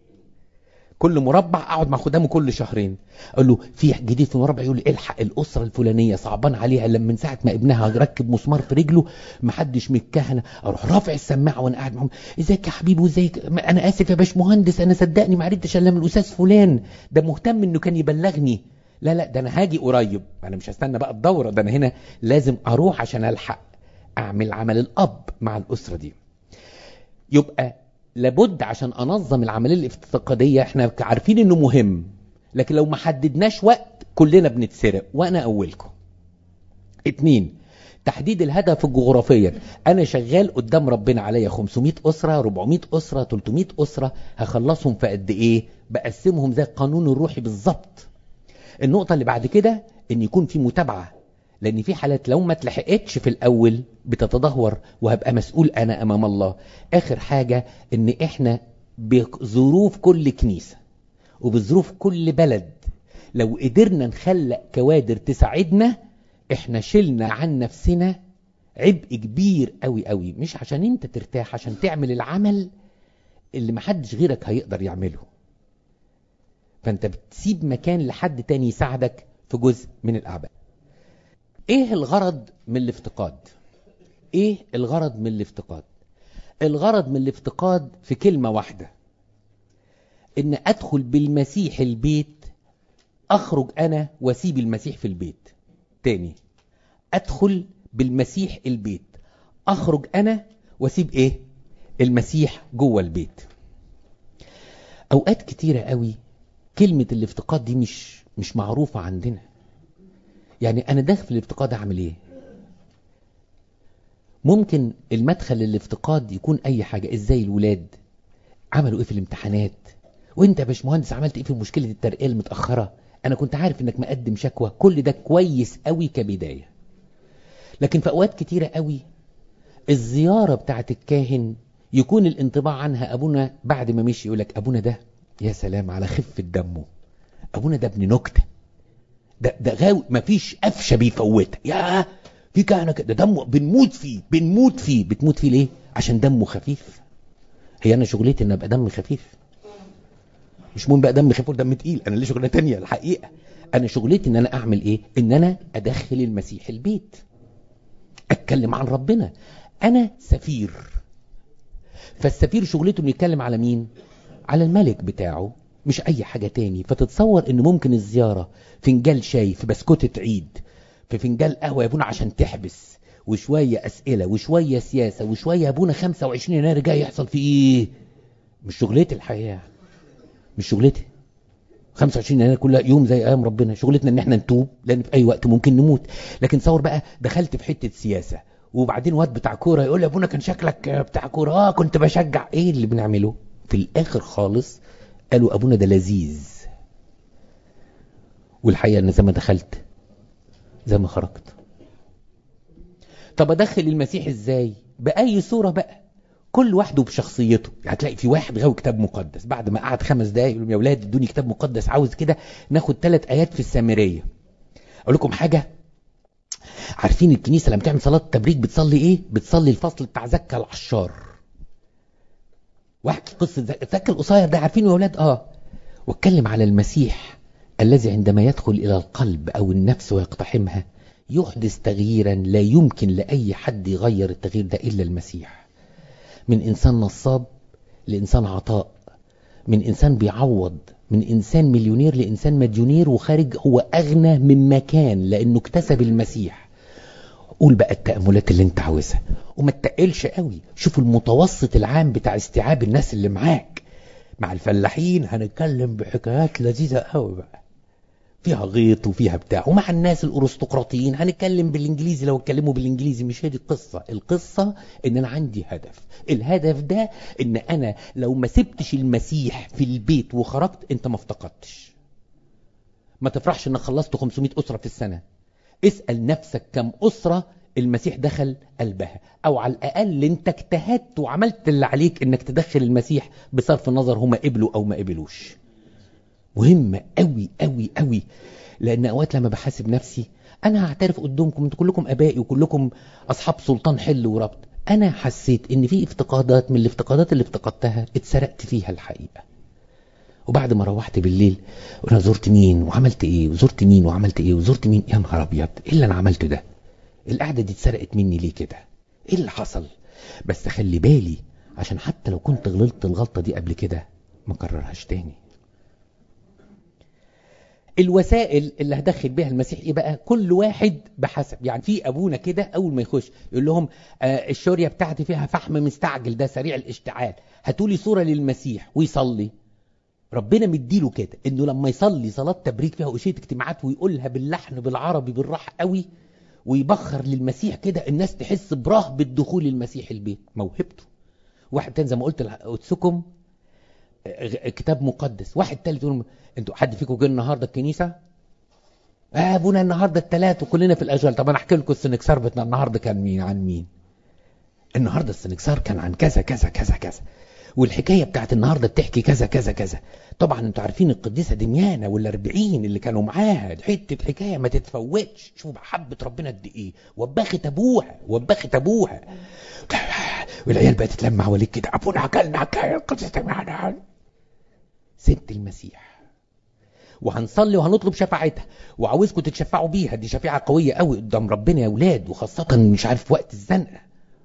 كل مربع اقعد مع خدامه كل شهرين اقول له في جديد في المربع يقول لي الحق الاسره الفلانيه صعبان عليها لما من ساعه ما ابنها ركب مسمار في رجله ما حدش من الكهنه اروح رافع السماعه وانا قاعد معاهم ازيك يا حبيبي وازيك انا اسف يا باشمهندس انا صدقني ما عرفتش الا من الاستاذ فلان ده مهتم انه كان يبلغني لا لا ده انا هاجي قريب انا مش هستنى بقى الدوره ده انا هنا لازم اروح عشان الحق اعمل عمل الاب مع الاسره دي يبقى لابد عشان انظم العمليه الافتقاديه احنا عارفين انه مهم لكن لو ما حددناش وقت كلنا بنتسرق وانا اولكم اتنين تحديد الهدف الجغرافيا انا شغال قدام ربنا عليا 500 اسره 400 اسره 300 اسره هخلصهم في قد ايه بقسمهم زي القانون الروحي بالظبط النقطه اللي بعد كده ان يكون في متابعه لان في حالات لو ما اتلحقتش في الاول بتتدهور وهبقى مسؤول انا امام الله اخر حاجة ان احنا بظروف كل كنيسة وبظروف كل بلد لو قدرنا نخلق كوادر تساعدنا احنا شلنا عن نفسنا عبء كبير قوي قوي مش عشان انت ترتاح عشان تعمل العمل اللي محدش غيرك هيقدر يعمله فانت بتسيب مكان لحد تاني يساعدك في جزء من الاعباء ايه الغرض من الافتقاد ايه الغرض من الافتقاد الغرض من الافتقاد في كلمة واحدة ان ادخل بالمسيح البيت اخرج انا واسيب المسيح في البيت تاني ادخل بالمسيح البيت اخرج انا واسيب ايه المسيح جوه البيت اوقات كتيرة قوي كلمة الافتقاد دي مش مش معروفة عندنا يعني انا داخل في الافتقاد اعمل ايه ممكن المدخل للافتقاد يكون اي حاجة ازاي الولاد عملوا ايه في الامتحانات وانت يا باشمهندس عملت ايه في مشكلة الترقية المتأخرة انا كنت عارف انك مقدم شكوى كل ده كويس قوي كبداية لكن في اوقات كتيرة قوي الزيارة بتاعت الكاهن يكون الانطباع عنها ابونا بعد ما مشي يقولك ابونا ده يا سلام على خفة دمه ابونا ده ابن نكتة ده ده غاوي مفيش قفشه بيفوتها يا في كهنه كده دمه بنموت فيه بنموت فيه بتموت فيه ليه عشان دمه خفيف هي انا شغلتي ان ابقى دم خفيف مش مهم بقى دم خفيف ولا دم تقيل انا ليه شغلانه تانية الحقيقه انا شغلتي ان انا اعمل ايه ان انا ادخل المسيح البيت اتكلم عن ربنا انا سفير فالسفير شغلته انه يتكلم على مين على الملك بتاعه مش اي حاجة تاني فتتصور ان ممكن الزيارة فنجال شاي في بسكوتة عيد في فنجال قهوة يا ابونا عشان تحبس وشوية اسئلة وشوية سياسة وشوية يا ابونا 25 يناير جاي يحصل في ايه مش شغلتي الحقيقة مش شغلتي 25 يناير كلها يوم زي ايام ربنا شغلتنا ان احنا نتوب لان في اي وقت ممكن نموت لكن تصور بقى دخلت في حته سياسه وبعدين واد بتاع كوره يقول لي ابونا كان شكلك بتاع كوره اه كنت بشجع ايه اللي بنعمله في الاخر خالص قالوا ابونا ده لذيذ والحقيقه ان زي ما دخلت زي ما خرجت طب ادخل المسيح ازاي باي صوره بقى كل واحده بشخصيته هتلاقي في واحد غاوي كتاب مقدس بعد ما قعد خمس دقايق يقول يا اولاد ادوني كتاب مقدس عاوز كده ناخد ثلاث ايات في السامريه اقول لكم حاجه عارفين الكنيسه لما تعمل صلاه تبريك بتصلي ايه بتصلي الفصل بتاع زكا العشار واحكي قصه زكا القصير ده عارفينه يا اولاد اه واتكلم على المسيح الذي عندما يدخل الى القلب او النفس ويقتحمها يحدث تغييرا لا يمكن لاي حد يغير التغيير ده الا المسيح من إنسان نصاب لإنسان عطاء من إنسان بيعوض من إنسان مليونير لإنسان مديونير وخارج هو أغنى من مكان لأنه اكتسب المسيح قول بقى التأملات اللي انت عاوزها وما تتقلش قوي شوف المتوسط العام بتاع استيعاب الناس اللي معاك مع الفلاحين هنتكلم بحكايات لذيذة قوي بقى فيها غيط وفيها بتاع ومع الناس الارستقراطيين هنتكلم بالانجليزي لو اتكلموا بالانجليزي مش هي دي القصه القصه ان انا عندي هدف الهدف ده ان انا لو ما سبتش المسيح في البيت وخرجت انت ما افتقدتش ما تفرحش انك خلصت 500 اسره في السنه اسال نفسك كم اسره المسيح دخل قلبها او على الاقل انت اجتهدت وعملت اللي عليك انك تدخل المسيح بصرف النظر هما قبلوا او ما قبلوش مهمة قوي قوي قوي لان اوقات لما بحاسب نفسي انا هعترف قدامكم انتوا كلكم ابائي وكلكم اصحاب سلطان حل وربط انا حسيت ان في افتقادات من الافتقادات اللي افتقدتها اتسرقت فيها الحقيقة وبعد ما روحت بالليل انا زرت مين وعملت ايه وزرت مين وعملت ايه وزرت مين يا نهار ابيض ايه اللي انا عملته ده القعدة دي اتسرقت مني ليه كده ايه اللي حصل بس خلي بالي عشان حتى لو كنت غلطت الغلطة دي قبل كده ما كررهاش تاني الوسائل اللي هدخل بيها المسيح ايه بقى كل واحد بحسب يعني في ابونا كده اول ما يخش يقول لهم آه الشوريه بتاعتي فيها فحم مستعجل ده سريع الاشتعال هاتولي صوره للمسيح ويصلي ربنا مديله كده انه لما يصلي صلاه تبريك فيها اشيه اجتماعات ويقولها باللحن بالعربي بالراحه قوي ويبخر للمسيح كده الناس تحس برهبه دخول المسيح البيت موهبته واحد تاني زي ما قلت لقدسكم كتاب مقدس واحد تالت يقول انتوا حد فيكم جه النهارده الكنيسه آه ابونا النهارده الثلاث وكلنا في الاجوال طب انا احكي لكم السنكسار بتاع النهارده كان مين عن مين النهارده السنكسار كان عن كذا كذا كذا كذا والحكايه بتاعت النهارده بتحكي كذا كذا كذا طبعا انتوا عارفين القديسه دميانه والاربعين اللي كانوا معاها حته حكايه ما تتفوتش شوفوا محبه ربنا قد ايه وبخت ابوها وبخت ابوها والعيال بقت تتلم حواليك كده ابونا حكى لنا حكايه القديسه دميانه ست المسيح وهنصلي وهنطلب شفاعتها وعاوزكم تتشفعوا بيها دي شفاعة قوية قوي قدام ربنا يا اولاد وخاصة مش عارف وقت الزنقة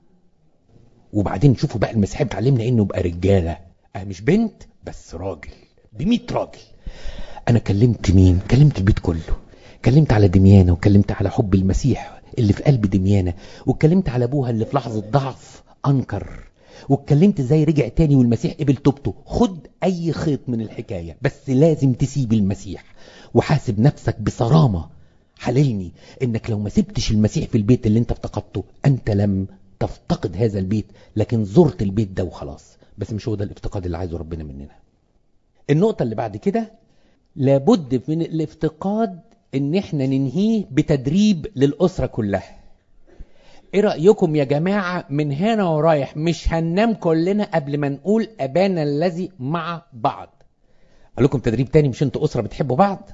وبعدين شوفوا بقى المسيح بتعلمنا انه يبقى رجالة اه مش بنت بس راجل بميت راجل انا كلمت مين كلمت البيت كله كلمت على دميانة وكلمت على حب المسيح اللي في قلب دميانة واتكلمت على ابوها اللي في لحظة ضعف انكر واتكلمت ازاي رجع تاني والمسيح قبل توبته خد اي خيط من الحكاية بس لازم تسيب المسيح وحاسب نفسك بصرامة حللني انك لو ما سبتش المسيح في البيت اللي انت افتقدته انت لم تفتقد هذا البيت لكن زرت البيت ده وخلاص بس مش هو ده الافتقاد اللي عايزه ربنا مننا النقطة اللي بعد كده لابد من الافتقاد ان احنا ننهيه بتدريب للأسرة كلها ايه رأيكم يا جماعة من هنا ورايح مش هننام كلنا قبل ما نقول ابانا الذي مع بعض قال لكم تدريب تاني مش انتوا اسرة بتحبوا بعض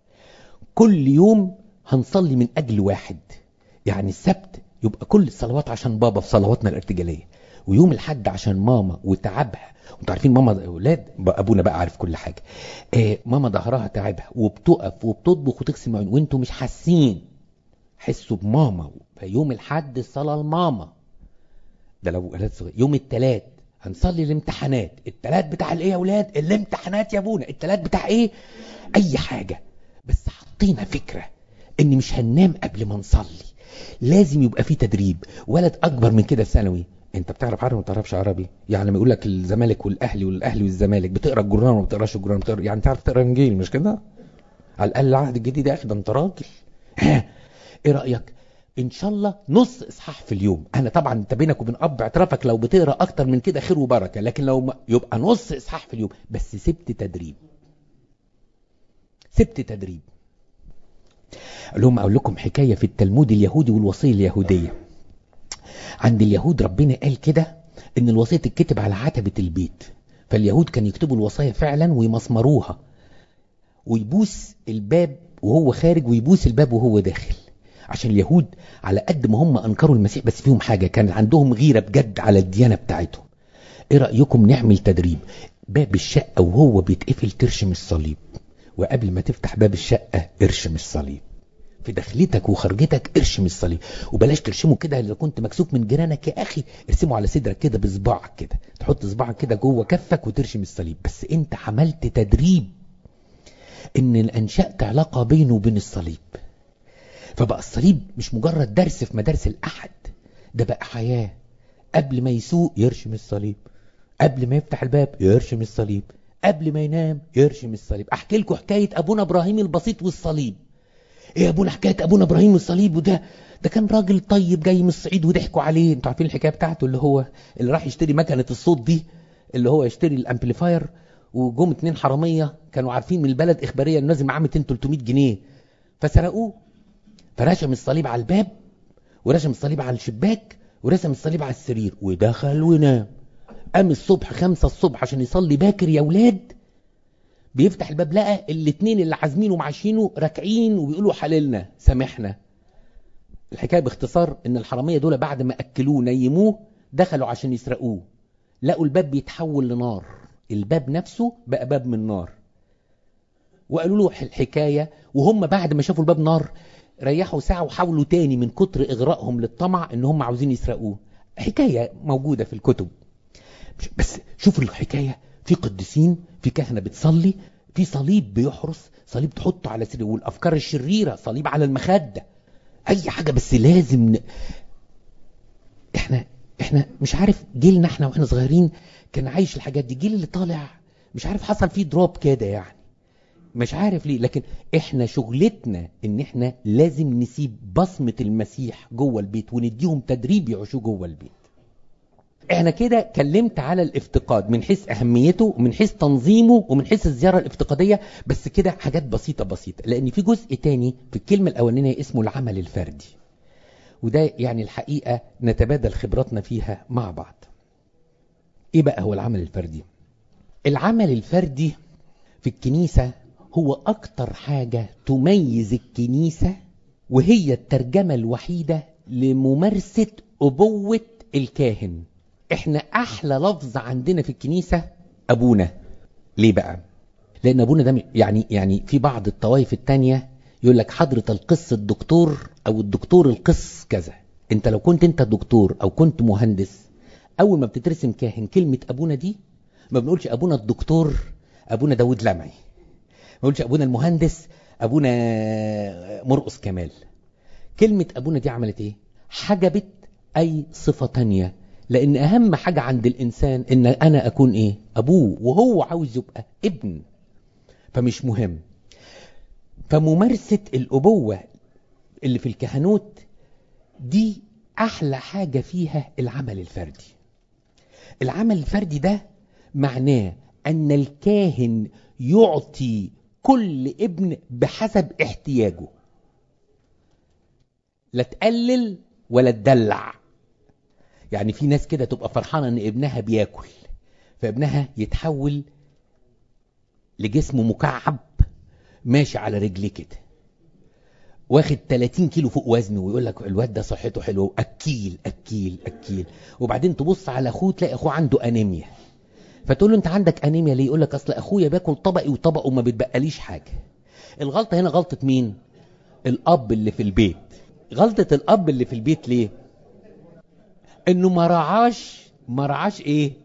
كل يوم هنصلي من اجل واحد يعني السبت يبقى كل الصلوات عشان بابا في صلواتنا الارتجالية ويوم الحد عشان ماما وتعبها وانتوا عارفين ماما اولاد ابونا بقى عارف كل حاجة آه ماما ظهرها تعبها وبتقف وبتطبخ وتغسل مواعين وانتوا مش حاسين حسوا بماما فيوم الحد الصلاة الماما ده لو ولاد صغير يوم التلات هنصلي الامتحانات التلات بتاع الايه يا ولاد الامتحانات يا ابونا التلات بتاع ايه اي حاجة بس حطينا فكرة ان مش هننام قبل ما نصلي لازم يبقى في تدريب ولد اكبر من كده في ثانوي انت بتعرف عربي ما بتعرفش عربي يعني لما يقول لك الزمالك والاهلي والاهلي والزمالك بتقرا الجران وما بتقراش الجران بتقرا يعني تعرف تقرا انجيل مش كده على الاقل العهد الجديد يا اخي ده انت راجل ها ايه رايك ان شاء الله نص اصحاح في اليوم انا طبعا انت بينك وبين اب اعترافك لو بتقرا اكتر من كده خير وبركه لكن لو ما يبقى نص اصحاح في اليوم بس سبت تدريب سبت تدريب اقول لهم اقول لكم حكايه في التلمود اليهودي والوصيه اليهوديه عند اليهود ربنا قال كده ان الوصيه تتكتب على عتبه البيت فاليهود كان يكتبوا الوصايا فعلا ويمسمروها ويبوس الباب وهو خارج ويبوس الباب وهو داخل عشان اليهود على قد ما هم انكروا المسيح بس فيهم حاجه كان عندهم غيره بجد على الديانه بتاعتهم ايه رايكم نعمل تدريب باب الشقه وهو بيتقفل ترشم الصليب وقبل ما تفتح باب الشقه ارشم الصليب في دخلتك وخرجتك ارشم الصليب وبلاش ترشمه كده لو كنت مكسوف من جيرانك يا اخي ارسمه على صدرك كده بصباعك كده تحط صباعك كده جوه كفك وترشم الصليب بس انت عملت تدريب ان انشأت علاقة بينه وبين الصليب فبقى الصليب مش مجرد درس في مدارس الاحد ده بقى حياة قبل ما يسوق يرشم الصليب قبل ما يفتح الباب يرشم الصليب قبل ما ينام يرشم الصليب احكي لكم حكاية ابونا ابراهيم البسيط والصليب ايه يا ابونا حكايه ابونا ابراهيم والصليب وده ده كان راجل طيب جاي من الصعيد وضحكوا عليه انتوا عارفين الحكايه بتاعته اللي هو اللي راح يشتري مكنه الصوت دي اللي هو يشتري الامبليفاير وجم اتنين حراميه كانوا عارفين من البلد اخباريه انه لازم معاه 200 300 جنيه فسرقوه فرشم الصليب على الباب ورشم الصليب على الشباك ورسم الصليب على السرير ودخل ونام قام الصبح خمسة الصبح عشان يصلي باكر يا ولاد بيفتح الباب لقى الاتنين اللي عازمينه ومعاشينه راكعين وبيقولوا حللنا سامحنا الحكايه باختصار ان الحراميه دول بعد ما اكلوه نيموه دخلوا عشان يسرقوه لقوا الباب بيتحول لنار الباب نفسه بقى باب من نار وقالوا له الحكايه وهم بعد ما شافوا الباب نار ريحوا ساعه وحاولوا تاني من كتر اغرائهم للطمع ان هم عاوزين يسرقوه حكايه موجوده في الكتب بس شوفوا الحكايه في قديسين في كهنة بتصلي في صليب بيحرس صليب تحطه على سرير والأفكار الشريرة صليب على المخدة أي حاجة بس لازم ن... احنا احنا مش عارف جيلنا احنا واحنا صغيرين كان عايش الحاجات دي جيل اللي طالع مش عارف حصل فيه دروب كده يعني مش عارف ليه لكن احنا شغلتنا ان احنا لازم نسيب بصمة المسيح جوه البيت ونديهم تدريب يعيشوه جوه البيت احنا كده كلمت على الافتقاد من حيث اهميته ومن حيث تنظيمه ومن حيث الزيارة الافتقادية بس كده حاجات بسيطة بسيطة لان في جزء تاني في الكلمة الاولانية اسمه العمل الفردي وده يعني الحقيقة نتبادل خبراتنا فيها مع بعض ايه بقى هو العمل الفردي العمل الفردي في الكنيسة هو اكتر حاجة تميز الكنيسة وهي الترجمة الوحيدة لممارسة ابوة الكاهن احنا احلى لفظ عندنا في الكنيسة ابونا ليه بقى لان ابونا ده يعني يعني في بعض الطوائف التانية يقول لك حضرة القس الدكتور او الدكتور القس كذا انت لو كنت انت دكتور او كنت مهندس اول ما بتترسم كاهن كلمة ابونا دي ما بنقولش ابونا الدكتور ابونا داود لمعي ما بنقولش ابونا المهندس ابونا مرقص كمال كلمة ابونا دي عملت ايه حجبت اي صفة تانية لان اهم حاجة عند الانسان ان انا اكون ايه ابوه وهو عاوز يبقى ابن فمش مهم فممارسة الابوة اللي في الكهنوت دي احلى حاجة فيها العمل الفردي العمل الفردي ده معناه ان الكاهن يعطي كل ابن بحسب احتياجه لا تقلل ولا تدلع يعني في ناس كده تبقى فرحانة ان ابنها بياكل فابنها يتحول لجسم مكعب ماشي على رجليه كده واخد 30 كيلو فوق وزنه ويقول لك الواد ده صحته حلوه اكيل اكيل اكيل وبعدين تبص على اخوه تلاقي اخوه عنده انيميا فتقول له انت عندك انيميا ليه يقول لك اصل اخويا بياكل طبقي وطبقه ما بتبقاليش حاجه الغلطه هنا غلطه مين الاب اللي في البيت غلطة الاب اللي في البيت ليه انه ما رعاش ما رعاش ايه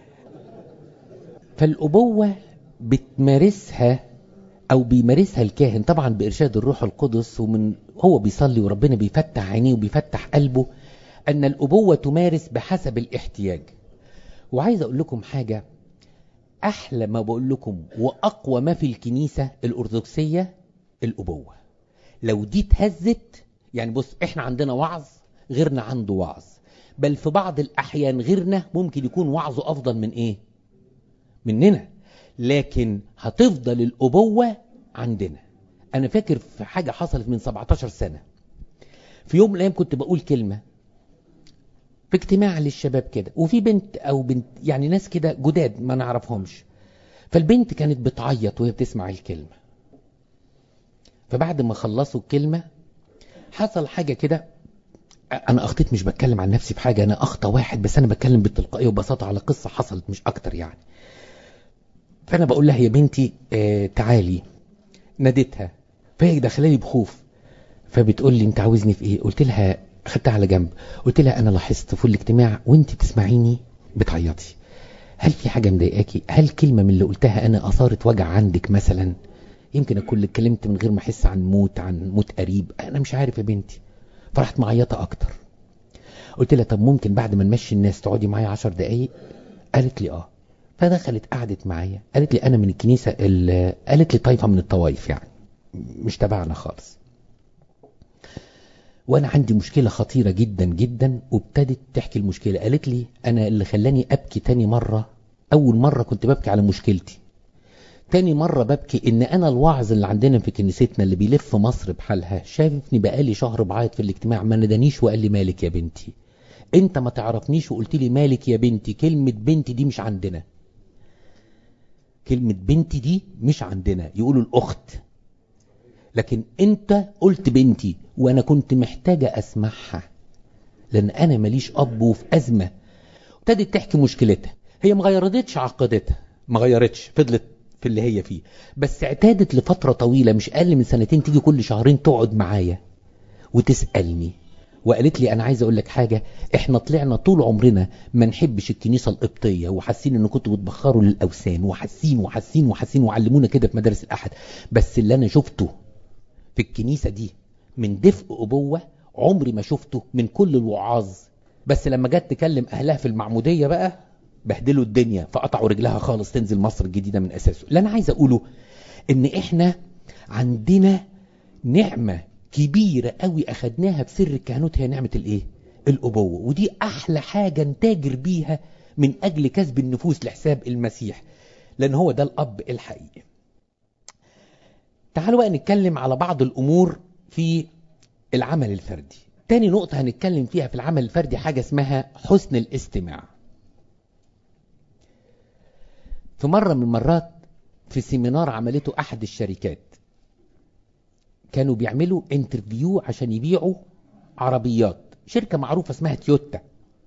فالابوة بتمارسها او بيمارسها الكاهن طبعا بارشاد الروح القدس ومن هو بيصلي وربنا بيفتح عينيه وبيفتح قلبه ان الابوة تمارس بحسب الاحتياج وعايز اقول لكم حاجة احلى ما بقول لكم واقوى ما في الكنيسة الارثوذكسية الابوة لو دي اتهزت يعني بص احنا عندنا وعظ غيرنا عنده وعظ بل في بعض الاحيان غيرنا ممكن يكون وعظه افضل من ايه مننا لكن هتفضل الابوة عندنا انا فاكر في حاجة حصلت من 17 سنة في يوم من الايام كنت بقول كلمة في اجتماع للشباب كده وفي بنت او بنت يعني ناس كده جداد ما نعرفهمش فالبنت كانت بتعيط وهي بتسمع الكلمة فبعد ما خلصوا الكلمة حصل حاجة كده انا اخطيت مش بتكلم عن نفسي في حاجة انا اخطى واحد بس انا بتكلم بالتلقائية وببساطة على قصة حصلت مش اكتر يعني فانا بقول لها يا بنتي آه تعالي ناديتها فهي داخله بخوف فبتقول لي انت عاوزني في ايه قلت لها خدتها على جنب قلت لها انا لاحظت في الاجتماع وانت بتسمعيني بتعيطي هل في حاجة مضايقاكي هل كلمة من اللي قلتها انا اثارت وجع عندك مثلا يمكن اكون اتكلمت من غير ما احس عن موت عن موت قريب انا مش عارف يا بنتي فرحت معيطة اكتر قلت لها طب ممكن بعد ما نمشي الناس تقعدي معايا عشر دقايق قالت لي اه فدخلت قعدت معايا قالت لي انا من الكنيسة قالت لي طايفة من الطوايف يعني مش تبعنا خالص وانا عندي مشكلة خطيرة جدا جدا وابتدت تحكي المشكلة قالت لي انا اللي خلاني ابكي تاني مرة اول مرة كنت ببكي على مشكلتي تاني مرة ببكي ان انا الوعظ اللي عندنا في كنيستنا اللي بيلف مصر بحالها شافني بقالي شهر بعيط في الاجتماع ما ندانيش وقال لي مالك يا بنتي انت ما تعرفنيش وقلت لي مالك يا بنتي كلمة بنتي دي مش عندنا كلمة بنتي دي مش عندنا يقولوا الاخت لكن انت قلت بنتي وانا كنت محتاجة اسمعها لان انا ماليش اب وفي ازمة ابتدت تحكي مشكلتها هي ما غيرتش عقيدتها ما غيرتش فضلت في اللي هي فيه بس اعتادت لفترة طويلة مش اقل من سنتين تيجي كل شهرين تقعد معايا وتسألني وقالت لي انا عايز اقول لك حاجة احنا طلعنا طول عمرنا ما نحبش الكنيسة القبطية وحاسين ان كنتوا بتبخروا للاوثان وحاسين وحاسين وحاسين وعلمونا كده في مدارس الاحد بس اللي انا شفته في الكنيسة دي من دفء ابوة عمري ما شفته من كل الوعاظ بس لما جت تكلم اهلها في المعمودية بقى بهدلوا الدنيا فقطعوا رجلها خالص تنزل مصر الجديدة من اساسه اللي انا عايز اقوله ان احنا عندنا نعمة كبيرة قوي اخدناها بسر الكهنوت هي نعمة الايه الابوة ودي احلى حاجة نتاجر بيها من اجل كسب النفوس لحساب المسيح لان هو ده الاب الحقيقي تعالوا بقى نتكلم على بعض الامور في العمل الفردي تاني نقطة هنتكلم فيها في العمل الفردي حاجة اسمها حسن الاستماع في مرة من المرات في سيمينار عملته احد الشركات كانوا بيعملوا انترفيو عشان يبيعوا عربيات شركة معروفة اسمها تويوتا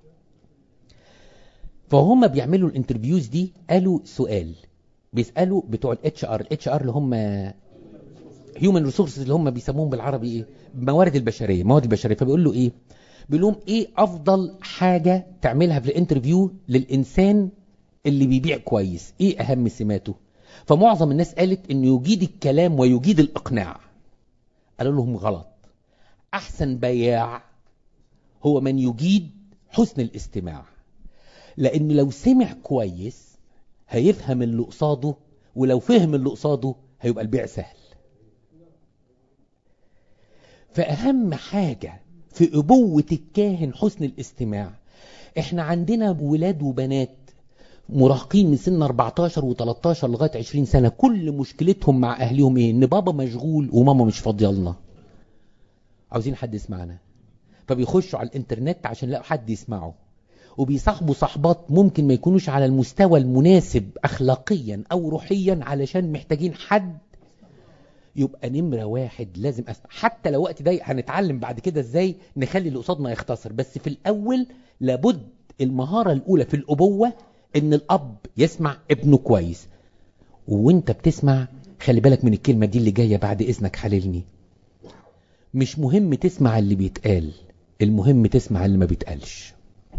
فهم بيعملوا الانترفيوز دي قالوا سؤال بيسألوا بتوع الاتش ار الاتش ار اللي هم هيومن ريسورسز اللي هم بيسموهم بالعربي ايه موارد البشريه موارد البشريه فبيقول له ايه بيقول لهم ايه افضل حاجه تعملها في الانترفيو للانسان اللي بيبيع كويس ايه اهم سماته فمعظم الناس قالت انه يجيد الكلام ويجيد الاقناع قالوا لهم غلط احسن بياع هو من يجيد حسن الاستماع لان لو سمع كويس هيفهم اللي قصاده ولو فهم اللي قصاده هيبقى البيع سهل فأهم حاجة في أبوة الكاهن حسن الاستماع احنا عندنا ولاد وبنات مراهقين من سن 14 و13 لغاية 20 سنة كل مشكلتهم مع أهلهم ايه ان بابا مشغول وماما مش فاضيه لنا عاوزين حد يسمعنا فبيخشوا على الانترنت عشان يلاقوا حد يسمعه وبيصاحبوا صحبات ممكن ما يكونوش على المستوى المناسب أخلاقيا أو روحيا علشان محتاجين حد يبقى نمرة واحد لازم أسمع حتى لو وقت ضيق هنتعلم بعد كده ازاي نخلي اللي قصادنا يختصر بس في الأول لابد المهارة الأولى في الأبوة إن الأب يسمع ابنه كويس وانت بتسمع خلي بالك من الكلمة دي اللي جاية بعد إذنك حللني مش مهم تسمع اللي بيتقال المهم تسمع اللي ما بيتقالش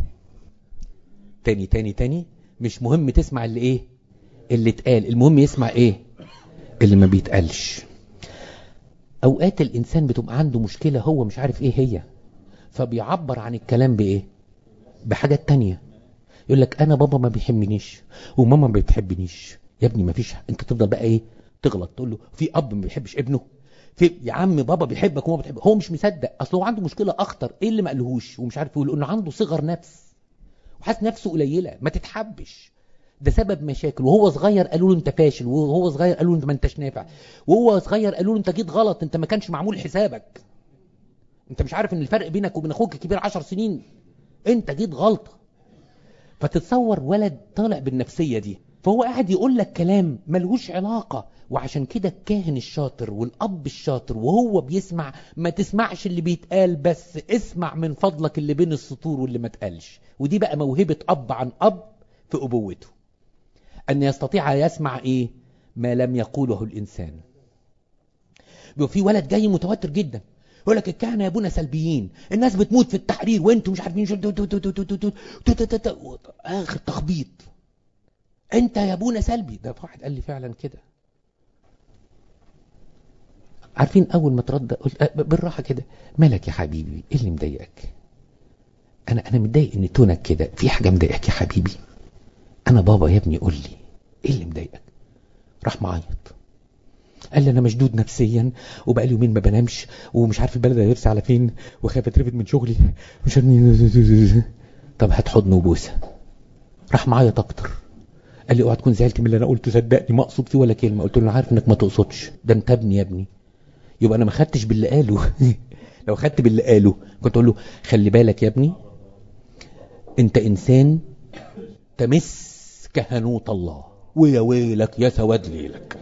تاني تاني تاني مش مهم تسمع اللي ايه اللي اتقال المهم يسمع ايه اللي ما بيتقالش اوقات الانسان بتبقى عنده مشكلة هو مش عارف ايه هي فبيعبر عن الكلام بايه بحاجات تانية يقول لك انا بابا ما بيحبنيش وماما ما بتحبنيش يا ابني ما فيش انت تفضل بقى ايه تغلط تقول له في اب ما بيحبش ابنه في يا عم بابا بيحبك وما بتحبك هو مش مصدق اصل هو عنده مشكله اخطر ايه اللي ما قالهوش ومش عارف يقول انه عنده صغر نفس وحاسس نفسه قليله ما تتحبش ده سبب مشاكل وهو صغير قالوا له انت فاشل وهو صغير قالوا له انت ما انتش نافع وهو صغير قالوا له انت جيت غلط انت ما كانش معمول حسابك انت مش عارف ان الفرق بينك وبين اخوك الكبير عشر سنين انت جيت غلطه فتتصور ولد طالع بالنفسيه دي فهو قاعد يقول لك كلام ملهوش علاقه وعشان كده الكاهن الشاطر والاب الشاطر وهو بيسمع ما تسمعش اللي بيتقال بس اسمع من فضلك اللي بين السطور واللي ما اتقالش ودي بقى موهبه اب عن اب في ابوته ان يستطيع يسمع ايه ما لم يقوله الانسان بيبقى في ولد جاي متوتر جدا يقول لك الكهنه يا ابونا سلبيين الناس بتموت في التحرير وانتوا مش عارفين اخر تخبيط انت يا ابونا سلبي ده واحد قال لي فعلا كده عارفين اول ما ترد قلت بالراحه كده مالك يا حبيبي ايه اللي مضايقك انا انا متضايق ان تونك كده في حاجه مضايقك يا حبيبي انا بابا يا ابني قول لي ايه اللي مضايقك راح معيط قال لي انا مشدود نفسيا وبقى لي يومين ما بنامش ومش عارف البلد هيرسى على فين وخايف اترفد من شغلي مش عارف طب هات حضن وبوسه راح معيط اكتر قال لي اوعى تكون زعلت من اللي انا قلته صدقني ما اقصد فيه ولا كلمه قلت له انا عارف انك ما تقصدش ده انت ابني يا ابني يبقى انا ما خدتش باللي قاله لو خدت باللي قاله كنت اقول له خلي بالك يا ابني انت انسان تمس كهنوت الله ويا ويلك يا سواد ليلك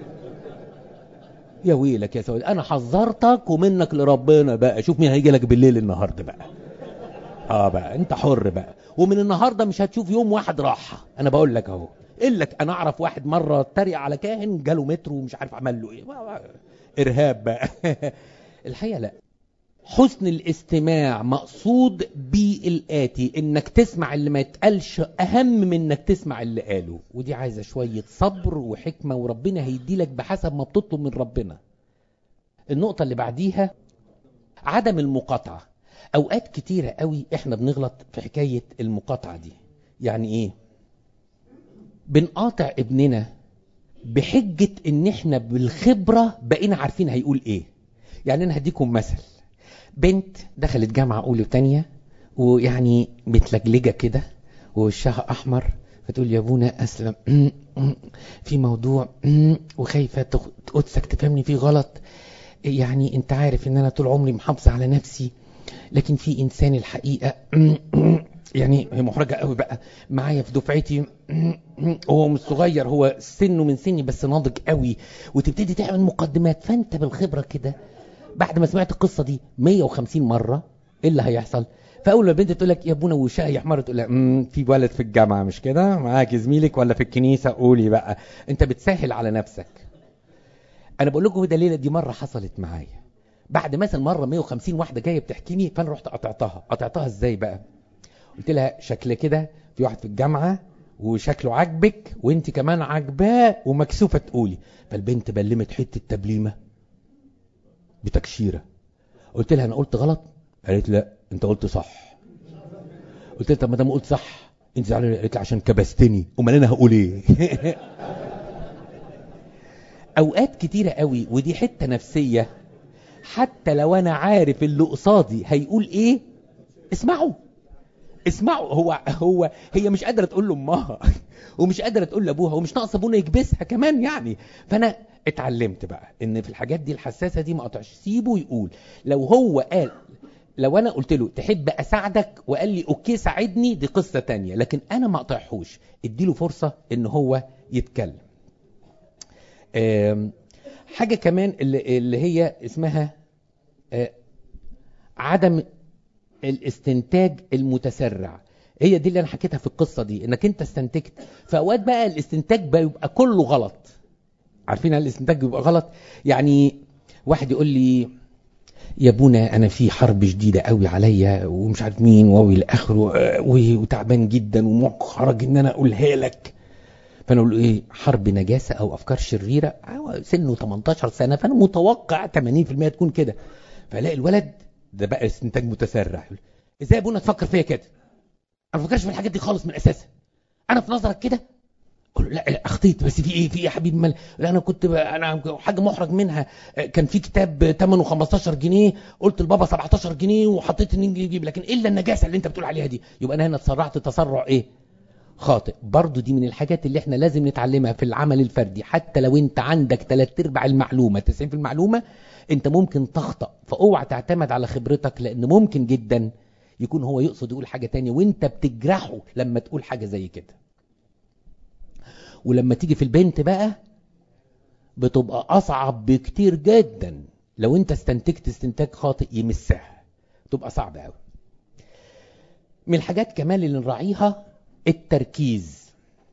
يا ويلك يا سواد انا حذرتك ومنك لربنا بقى شوف مين هيجي لك بالليل النهارده بقى اه بقى انت حر بقى ومن النهارده مش هتشوف يوم واحد راحه انا بقول لك اهو الا انا اعرف واحد مره اتريق على كاهن جاله مترو ومش عارف عمل له ايه ارهاب بقى الحقيقه لا حسن الاستماع مقصود بالآتي انك تسمع اللي ما يتقالش اهم من انك تسمع اللي قاله ودي عايزة شوية صبر وحكمة وربنا هيديلك بحسب ما بتطلب من ربنا النقطة اللي بعديها عدم المقاطعة اوقات كتيرة قوي احنا بنغلط في حكاية المقاطعة دي يعني ايه بنقاطع ابننا بحجة ان احنا بالخبرة بقينا عارفين هيقول ايه يعني انا هديكم مثل بنت دخلت جامعة أولى وتانية ويعني متلجلجة كده ووشها أحمر فتقول يا ابونا أسلم في موضوع وخايفة قدسك تفهمني فيه غلط يعني انت عارف ان انا طول عمري محافظة على نفسي لكن في انسان الحقيقة يعني هي محرجة قوي بقى معايا في دفعتي هو مش صغير هو سنه من سني بس ناضج قوي وتبتدي تعمل مقدمات فانت بالخبرة كده بعد ما سمعت القصة دي 150 مرة ايه اللي هيحصل فاول ما البنت تقول لك يا ابونا وشها يحمر تقول لها امم في ولد في الجامعه مش كده معاك زميلك ولا في الكنيسه قولي بقى انت بتسهل على نفسك انا بقول لكم ده ليله دي مره حصلت معايا بعد مثلا مره 150 واحده جايه بتحكيني فانا رحت قطعتها قطعتها ازاي بقى قلت لها شكل كده في واحد في الجامعه وشكله عاجبك وانت كمان عاجباه ومكسوفه تقولي فالبنت بلمت حته تبليمه بتكشيره قلت لها انا قلت غلط قالت لا انت قلت صح قلت لها طب ما دام قلت صح انت زعلانه قالت لي عشان كبستني امال انا هقول ايه اوقات كتيره قوي ودي حته نفسيه حتى لو انا عارف اللي قصادي هيقول ايه اسمعوا اسمعوا هو هو هي مش قادره تقول لامها ومش قادره تقول لابوها ومش ناقص ابونا يكبسها كمان يعني فانا اتعلمت بقى ان في الحاجات دي الحساسه دي ما اقطعش سيبه يقول لو هو قال لو انا قلت له تحب اساعدك وقال لي اوكي ساعدني دي قصه تانية لكن انا ما اقطعهوش اديله فرصه ان هو يتكلم حاجه كمان اللي, اللي هي اسمها عدم الاستنتاج المتسرع هي دي اللي انا حكيتها في القصه دي انك انت استنتجت في اوقات بقى الاستنتاج بيبقى كله غلط عارفين الاستنتاج بيبقى غلط يعني واحد يقول لي يا ابونا انا في حرب شديده قوي عليا ومش عارف مين واوي لاخره آه، وتعبان جدا ومحرج ان انا اقولها لك فانا اقول له ايه حرب نجاسه او افكار شريره آه، سنه 18 سنه فانا متوقع 80% تكون كده فلاقي الولد ده بقى استنتاج متسرع يقول ازاي يا ابونا تفكر فيا كده انا ما بفكرش في الحاجات دي خالص من اساسها انا في نظرك كده اقول له لا اخطيت بس في ايه في ايه يا حبيبي مال لا انا كنت ب... انا حاجه محرج منها كان في كتاب ثمنه 15 جنيه قلت لبابا 17 جنيه وحطيت ان يجيب لكن الا النجاسه اللي انت بتقول عليها دي يبقى انا هنا اتسرعت تسرع ايه خاطئ برضو دي من الحاجات اللي احنا لازم نتعلمها في العمل الفردي حتى لو انت عندك ثلاث ارباع المعلومه 90 في المعلومه انت ممكن تخطأ فاوعى تعتمد على خبرتك لان ممكن جدا يكون هو يقصد يقول حاجه تانية وانت بتجرحه لما تقول حاجه زي كده ولما تيجي في البنت بقى بتبقى اصعب بكتير جدا لو انت استنتجت استنتاج خاطئ يمسها تبقى صعبة قوي من الحاجات كمان اللي نراعيها التركيز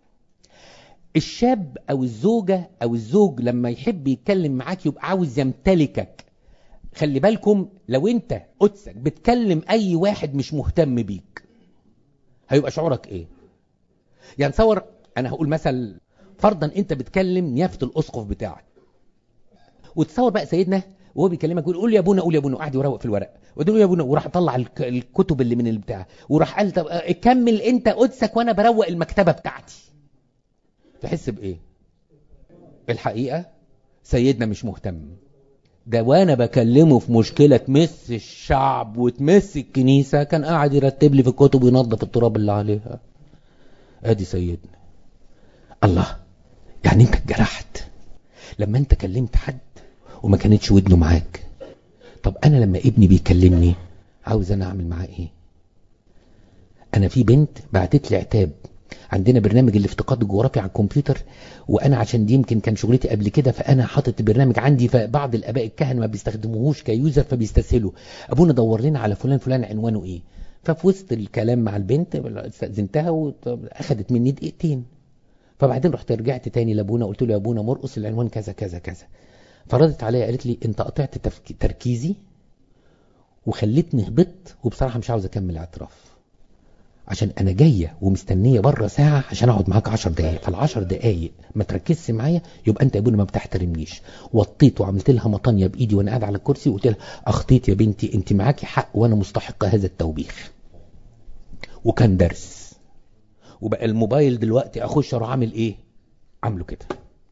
الشاب او الزوجة او الزوج لما يحب يتكلم معاك يبقى عاوز يمتلكك خلي بالكم لو انت قدسك بتكلم اي واحد مش مهتم بيك هيبقى شعورك ايه يعني تصور انا هقول مثل فرضا انت بتكلم نيافه الاسقف بتاعك وتصور بقى سيدنا وهو بيكلمك يقول قول يا ابونا قول يا ابونا وقعد يروق في الورق وقول يا ابونا وراح طلع الكتب اللي من البتاع وراح قال طب كمل انت قدسك وانا بروق المكتبه بتاعتي تحس بايه الحقيقه سيدنا مش مهتم ده وانا بكلمه في مشكله تمس الشعب وتمس الكنيسه كان قاعد يرتب لي في الكتب وينظف التراب اللي عليها ادي سيدنا الله يعني انت اتجرحت لما انت كلمت حد وما كانتش ودنه معاك طب انا لما ابني بيكلمني عاوز انا اعمل معاه ايه انا في بنت بعتت لي عتاب عندنا برنامج الافتقاد الجغرافي على الكمبيوتر وانا عشان دي يمكن كان شغلتي قبل كده فانا حاطط البرنامج عندي فبعض الاباء الكهنه ما بيستخدموهوش كيوزر فبيستسهلوا ابونا دور لنا على فلان فلان عنوانه ايه ففي وسط الكلام مع البنت استاذنتها واخدت مني دقيقتين فبعدين رحت رجعت تاني لابونا قلت له يا ابونا مرقص العنوان كذا كذا كذا فردت عليا قالت لي انت قطعت تفك... تركيزي وخليتني هبطت وبصراحه مش عاوز اكمل اعتراف عشان انا جايه ومستنيه بره ساعه عشان اقعد معاك 10 دقائق فال10 دقائق ما تركزش معايا يبقى انت يا ابونا ما بتحترمنيش وطيت وعملت لها مطانيه بايدي وانا قاعد على الكرسي وقلت لها اخطيت يا بنتي انت معاكي حق وانا مستحقه هذا التوبيخ وكان درس وبقى الموبايل دلوقتي اخش اروح اعمل ايه عامله كده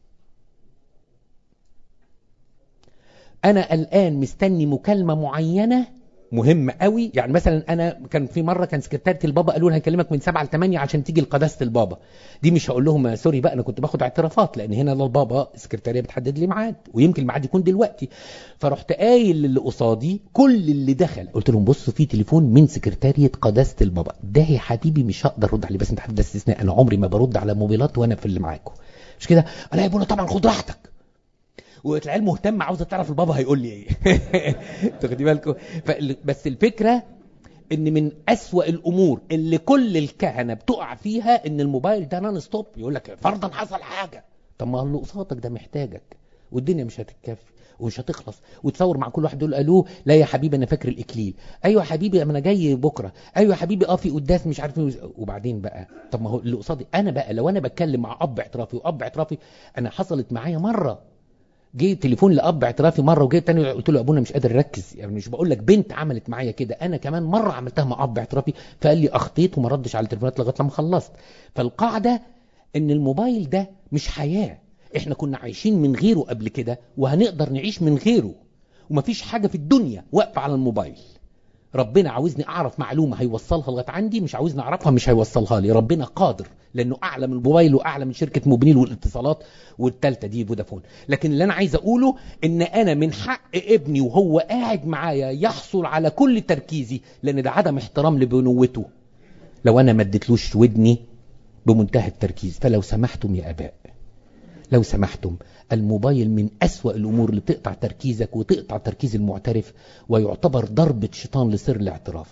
انا الان مستني مكالمه معينه مهمة قوي يعني مثلا انا كان في مرة كان سكرتارة البابا قالوا لها هكلمك من 7 ل 8 عشان تيجي لقداسة البابا دي مش هقول لهم سوري بقى انا كنت باخد اعترافات لان هنا للبابا السكرتارية بتحدد لي ميعاد ويمكن الميعاد يكون دلوقتي فرحت قايل للي قصادي كل اللي دخل قلت لهم بصوا في تليفون من سكرتارية قداسة البابا ده يا حبيبي مش هقدر ارد عليه بس انت ده استثناء انا عمري ما برد على موبايلات وانا في اللي معاكم مش كده انا يا ابونا طبعا خد راحتك والعيال مهتمه عاوزه تعرف البابا هيقول لي ايه تاخدي بالكم بس الفكره ان من اسوأ الامور اللي كل الكهنه بتقع فيها ان الموبايل ده نون ستوب يقول لك فرضا حصل حاجه طب ما اللي قصادك ده محتاجك والدنيا مش هتتكفي ومش هتخلص وتصور مع كل واحد يقول الو لا يا حبيبي انا فاكر الاكليل ايوه يا حبيبي انا جاي بكره ايوه يا حبيبي اه في قداس مش عارف وبعدين بقى طب ما هو اللي قصادي انا بقى لو انا بتكلم مع اب اعترافي واب اعترافي انا حصلت معايا مره جه تليفون لاب اعترافي مره وجه تاني قلت له يا ابونا مش قادر اركز يعني مش بقول لك بنت عملت معايا كده انا كمان مره عملتها مع اب اعترافي فقال لي اخطيت وما ردش على التليفونات لغايه لما خلصت فالقاعده ان الموبايل ده مش حياه احنا كنا عايشين من غيره قبل كده وهنقدر نعيش من غيره ومفيش حاجه في الدنيا واقفه على الموبايل ربنا عاوزني اعرف معلومه هيوصلها لغايه عندي مش عاوزني اعرفها مش هيوصلها لي ربنا قادر لانه اعلى من الموبايل واعلى من شركه موبينيل والاتصالات والثالثه دي فودافون لكن اللي انا عايز اقوله ان انا من حق ابني وهو قاعد معايا يحصل على كل تركيزي لان ده عدم احترام لبنوته لو انا ما اديتلوش ودني بمنتهى التركيز فلو سمحتم يا اباء لو سمحتم الموبايل من أسوأ الأمور اللي بتقطع تركيزك وتقطع تركيز المعترف ويعتبر ضربة شيطان لسر الاعتراف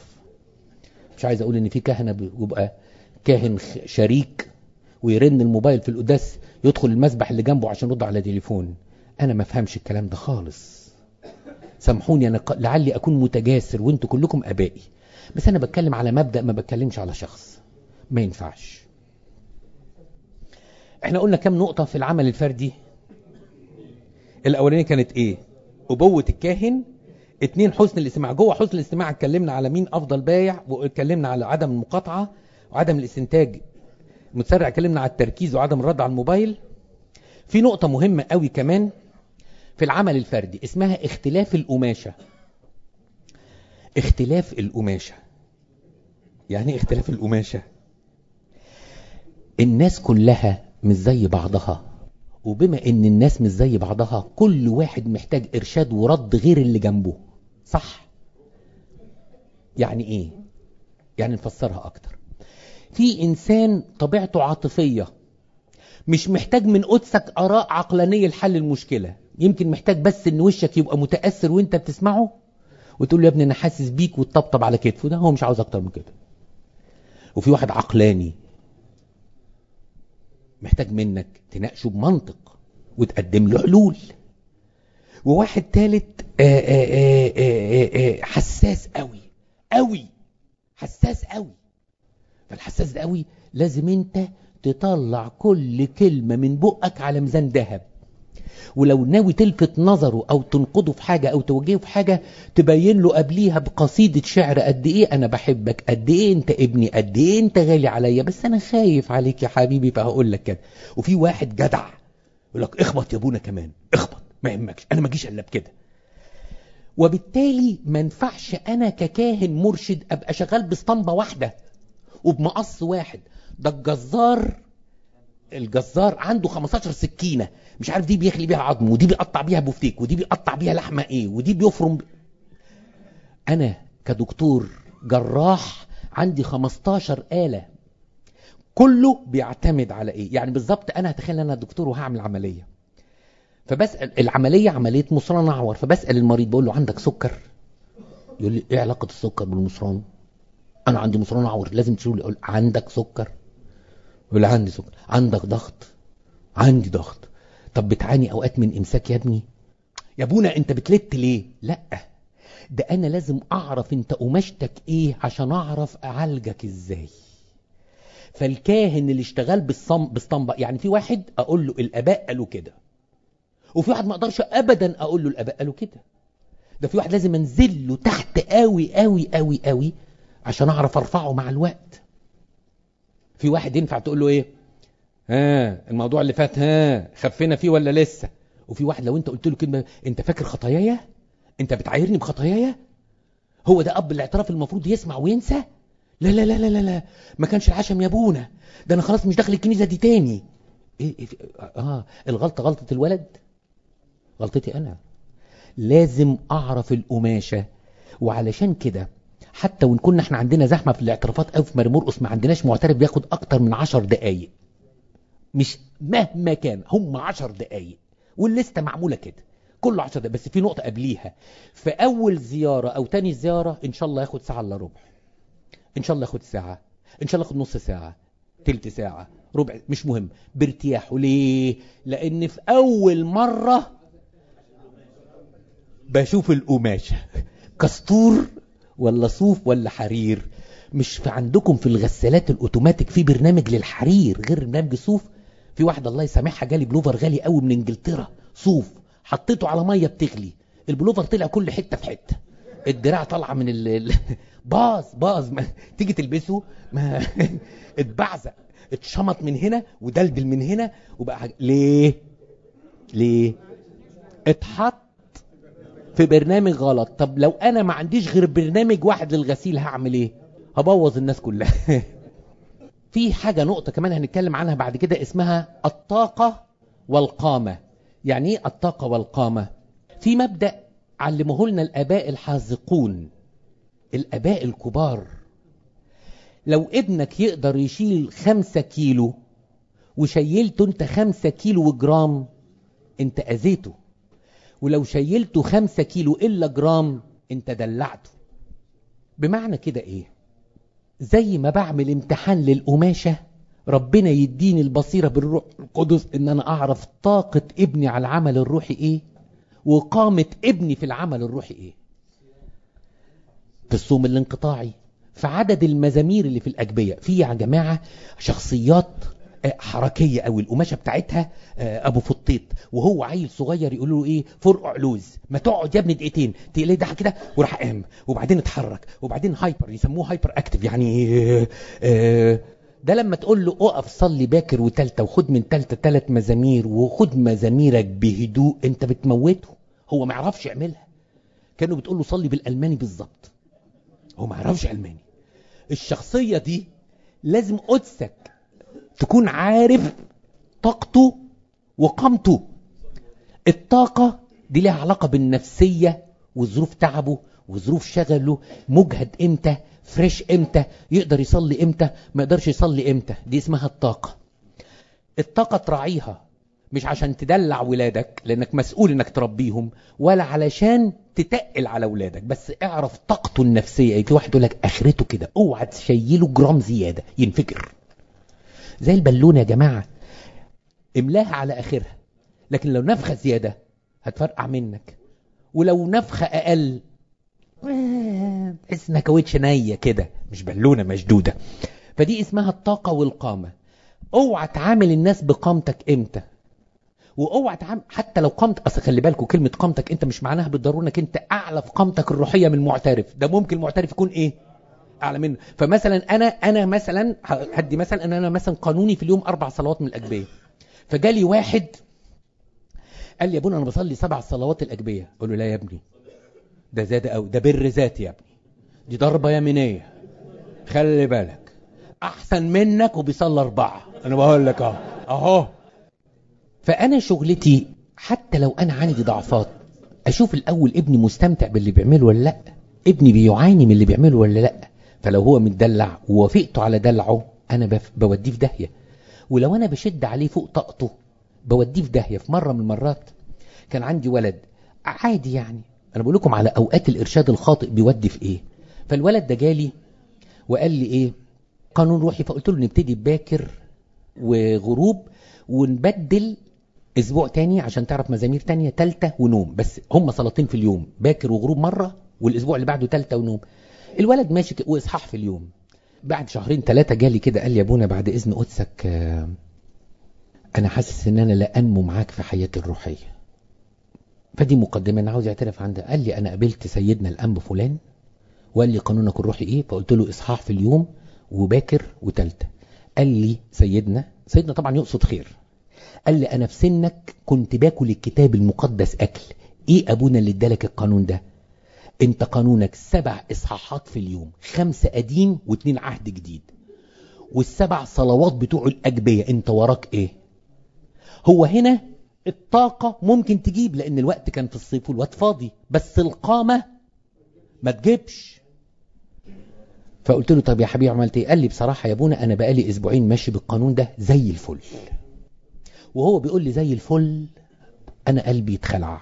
مش عايز أقول إن في كهنة بيبقى كاهن شريك ويرن الموبايل في القداس يدخل المسبح اللي جنبه عشان يرد على تليفون أنا ما فهمش الكلام ده خالص سامحوني انا ق- لعلي اكون متجاسر وانتوا كلكم ابائي بس انا بتكلم على مبدأ ما بتكلمش على شخص ما ينفعش احنا قلنا كم نقطة في العمل الفردي الاولانية كانت ايه ابوة الكاهن اتنين حسن الاستماع جوه حسن الاستماع اتكلمنا على مين افضل بايع واتكلمنا على عدم المقاطعة وعدم الاستنتاج متسرع اتكلمنا على التركيز وعدم الرد على الموبايل في نقطة مهمة قوي كمان في العمل الفردي اسمها اختلاف القماشة اختلاف القماشة يعني ايه اختلاف القماشة الناس كلها مش زي بعضها وبما ان الناس مش زي بعضها كل واحد محتاج ارشاد ورد غير اللي جنبه صح يعني ايه يعني نفسرها اكتر في انسان طبيعته عاطفية مش محتاج من قدسك اراء عقلانية لحل المشكلة يمكن محتاج بس ان وشك يبقى متأثر وانت بتسمعه وتقول له يا ابني انا حاسس بيك وتطبطب على كتفه ده هو مش عاوز اكتر من كده وفي واحد عقلاني محتاج منك تناقشه بمنطق وتقدم له حلول وواحد تالت آآ آآ آآ حساس قوي قوي حساس قوي فالحساس ده قوي لازم انت تطلع كل كلمة من بقك على ميزان ذهب ولو ناوي تلفت نظره او تنقده في حاجة او توجهه في حاجة تبين له قبليها بقصيدة شعر قد ايه انا بحبك قد ايه انت ابني قد ايه انت غالي عليا بس انا خايف عليك يا حبيبي فهقول لك كده وفي واحد جدع يقول لك اخبط يا ابونا كمان اخبط ما يهمكش انا ما اجيش الا بكده وبالتالي ما ينفعش انا ككاهن مرشد ابقى شغال باسطمبه واحده وبمقص واحد ده الجزار الجزار عنده 15 سكينة مش عارف دي بيخلي بيها عظم ودي بيقطع بيها بفتيك ودي بيقطع بيها لحمة ايه ودي بيفرم ب... انا كدكتور جراح عندي 15 آلة كله بيعتمد على ايه يعني بالظبط انا هتخيل انا دكتور وهعمل عملية فبسأل العملية عملية مصران اعور فبسأل المريض بقول له عندك سكر يقول لي ايه علاقة السكر بالمصران انا عندي مصران اعور لازم تشيله اقول عندك سكر يقول عندي سكر عندك ضغط عندي ضغط طب بتعاني اوقات من امساك يا ابني يا ابونا انت بتلت ليه لا ده انا لازم اعرف انت قماشتك ايه عشان اعرف اعالجك ازاي فالكاهن اللي اشتغل بالصم بالصنبة يعني في واحد اقول له الاباء قالوا كده وفي واحد ما اقدرش ابدا اقول له الاباء قالوا كده ده في واحد لازم انزل له تحت قوي قوي قوي قوي عشان اعرف ارفعه مع الوقت في واحد ينفع تقول له ايه ها الموضوع اللي فات ها خفينا فيه ولا لسه وفي واحد لو انت قلت له كلمه انت فاكر خطاياي انت بتعايرني بخطاياي هو ده اب الاعتراف المفروض يسمع وينسى لا لا لا لا لا, لا. ما كانش العشم يا ابونا ده انا خلاص مش داخل الكنيسه دي تاني إيه إيه اه الغلطه غلطه الولد غلطتي انا لازم اعرف القماشه وعلشان كده حتى وان كنا احنا عندنا زحمه في الاعترافات او في مرمرقص ما عندناش معترف بياخد اكتر من عشر دقايق مش مهما كان هم عشر دقايق والليسته معموله كده كله عشر دقايق بس في نقطه قبليها في اول زياره او تاني زياره ان شاء الله ياخد ساعه الا ربع ان شاء الله ياخد ساعه ان شاء الله ياخد نص ساعه تلت ساعه ربع مش مهم بارتياحه ليه لان في اول مره بشوف القماشه كستور ولا صوف ولا حرير مش في عندكم في الغسالات الاوتوماتيك في برنامج للحرير غير برنامج صوف في واحد الله يسامحها جالي بلوفر غالي قوي من انجلترا صوف حطيته على ميه بتغلي البلوفر طلع كل حته في حته الدراع طالعه من ال... ال... باظ باظ ما... تيجي تلبسه ما اتبعزق اتشمط من هنا ودلدل من هنا وبقى حاجة. ليه ليه اتحط في برنامج غلط طب لو انا ما عنديش غير برنامج واحد للغسيل هعمل ايه هبوظ الناس كلها في حاجة نقطة كمان هنتكلم عنها بعد كده اسمها الطاقة والقامة يعني ايه الطاقة والقامة في مبدأ علمه لنا الاباء الحاذقون الاباء الكبار لو ابنك يقدر يشيل خمسة كيلو وشيلته انت خمسة كيلو جرام انت اذيته ولو شيلته خمسة كيلو إلا جرام انت دلعته بمعنى كده ايه زي ما بعمل امتحان للقماشة ربنا يديني البصيرة بالروح القدس ان انا اعرف طاقة ابني على العمل الروحي ايه وقامة ابني في العمل الروحي ايه في الصوم الانقطاعي في عدد المزامير اللي في الأجبية في يا جماعة شخصيات حركية قوي القماشة بتاعتها ابو فطيط وهو عيل صغير يقول له ايه فرق علوز ما تقعد يا ابني دقيقتين تقليه ده كده وراح قام وبعدين اتحرك وبعدين هايبر يسموه هايبر اكتف يعني ده لما تقول له اقف صلي باكر وتالتة وخد من تالتة تلات مزامير وخد مزاميرك بهدوء انت بتموته هو ما يعرفش يعملها كانوا بتقول له صلي بالالماني بالظبط هو ما يعرفش الماني الشخصية دي لازم قدسك تكون عارف طاقته وقامته الطاقة دي لها علاقة بالنفسية وظروف تعبه وظروف شغله مجهد امتى فريش امتى يقدر يصلي امتى ما يقدرش يصلي امتى دي اسمها الطاقة الطاقة تراعيها مش عشان تدلع ولادك لانك مسؤول انك تربيهم ولا علشان تتقل على ولادك بس اعرف طاقته النفسية في واحد يقول لك اخرته كده اوعى تشيله جرام زيادة ينفجر زي البالونه يا جماعة املاها على اخرها لكن لو نفخة زيادة هتفرقع منك ولو نفخة اقل تحس انها كاوتش نية كده مش بالونة مشدودة فدي اسمها الطاقة والقامة اوعى تعامل الناس بقامتك امتى واوعى تعامل حتى لو قامت اصل خلي بالكوا كلمه قامتك انت مش معناها بالضروره انك انت اعلى في قامتك الروحيه من المعترف ده ممكن المعترف يكون ايه اعلى منه فمثلا انا انا مثلا هدي مثلا ان انا مثلا قانوني في اليوم اربع صلوات من الاجبيه فجالي واحد قال لي يا ابونا انا بصلي سبع صلوات الاجبيه اقول له لا يا ابني ده زاد قوي ده بر ذات يا ابني دي ضربه يمينيه خلي بالك احسن منك وبيصلي اربعه انا بقول لك اهو اهو فانا شغلتي حتى لو انا عندي ضعفات اشوف الاول ابني مستمتع باللي بيعمله ولا لا ابني بيعاني من اللي بيعمله ولا لا فلو هو متدلع ووافقته على دلعه انا بف... بوديه في داهيه ولو انا بشد عليه فوق طاقته بوديه في داهيه في مره من المرات كان عندي ولد عادي يعني انا بقول لكم على اوقات الارشاد الخاطئ بيودي في ايه فالولد ده جالي وقال لي ايه قانون روحي فقلت له نبتدي باكر وغروب ونبدل اسبوع تاني عشان تعرف مزامير تانية تالتة ونوم بس هم صلاتين في اليوم باكر وغروب مرة والاسبوع اللي بعده تالتة ونوم الولد ماشي واصحاح في اليوم بعد شهرين ثلاثة جالي كده قال لي يا ابونا بعد اذن قدسك انا حاسس ان انا لا انمو معاك في حياتي الروحية فدي مقدمة انا عاوز اعترف عندها قال لي انا قابلت سيدنا الانب فلان وقال لي قانونك الروحي ايه فقلت له اصحاح في اليوم وباكر وتالتة قال لي سيدنا سيدنا طبعا يقصد خير قال لي انا في سنك كنت باكل الكتاب المقدس اكل ايه ابونا اللي ادالك القانون ده انت قانونك سبع اصحاحات في اليوم خمسة قديم واتنين عهد جديد والسبع صلوات بتوع الاجبية انت وراك ايه هو هنا الطاقة ممكن تجيب لان الوقت كان في الصيف والوقت فاضي بس القامة ما تجيبش فقلت له طب يا حبيبي عملت ايه قال لي بصراحة يا ابونا انا بقالي اسبوعين ماشي بالقانون ده زي الفل وهو بيقول لي زي الفل انا قلبي اتخلع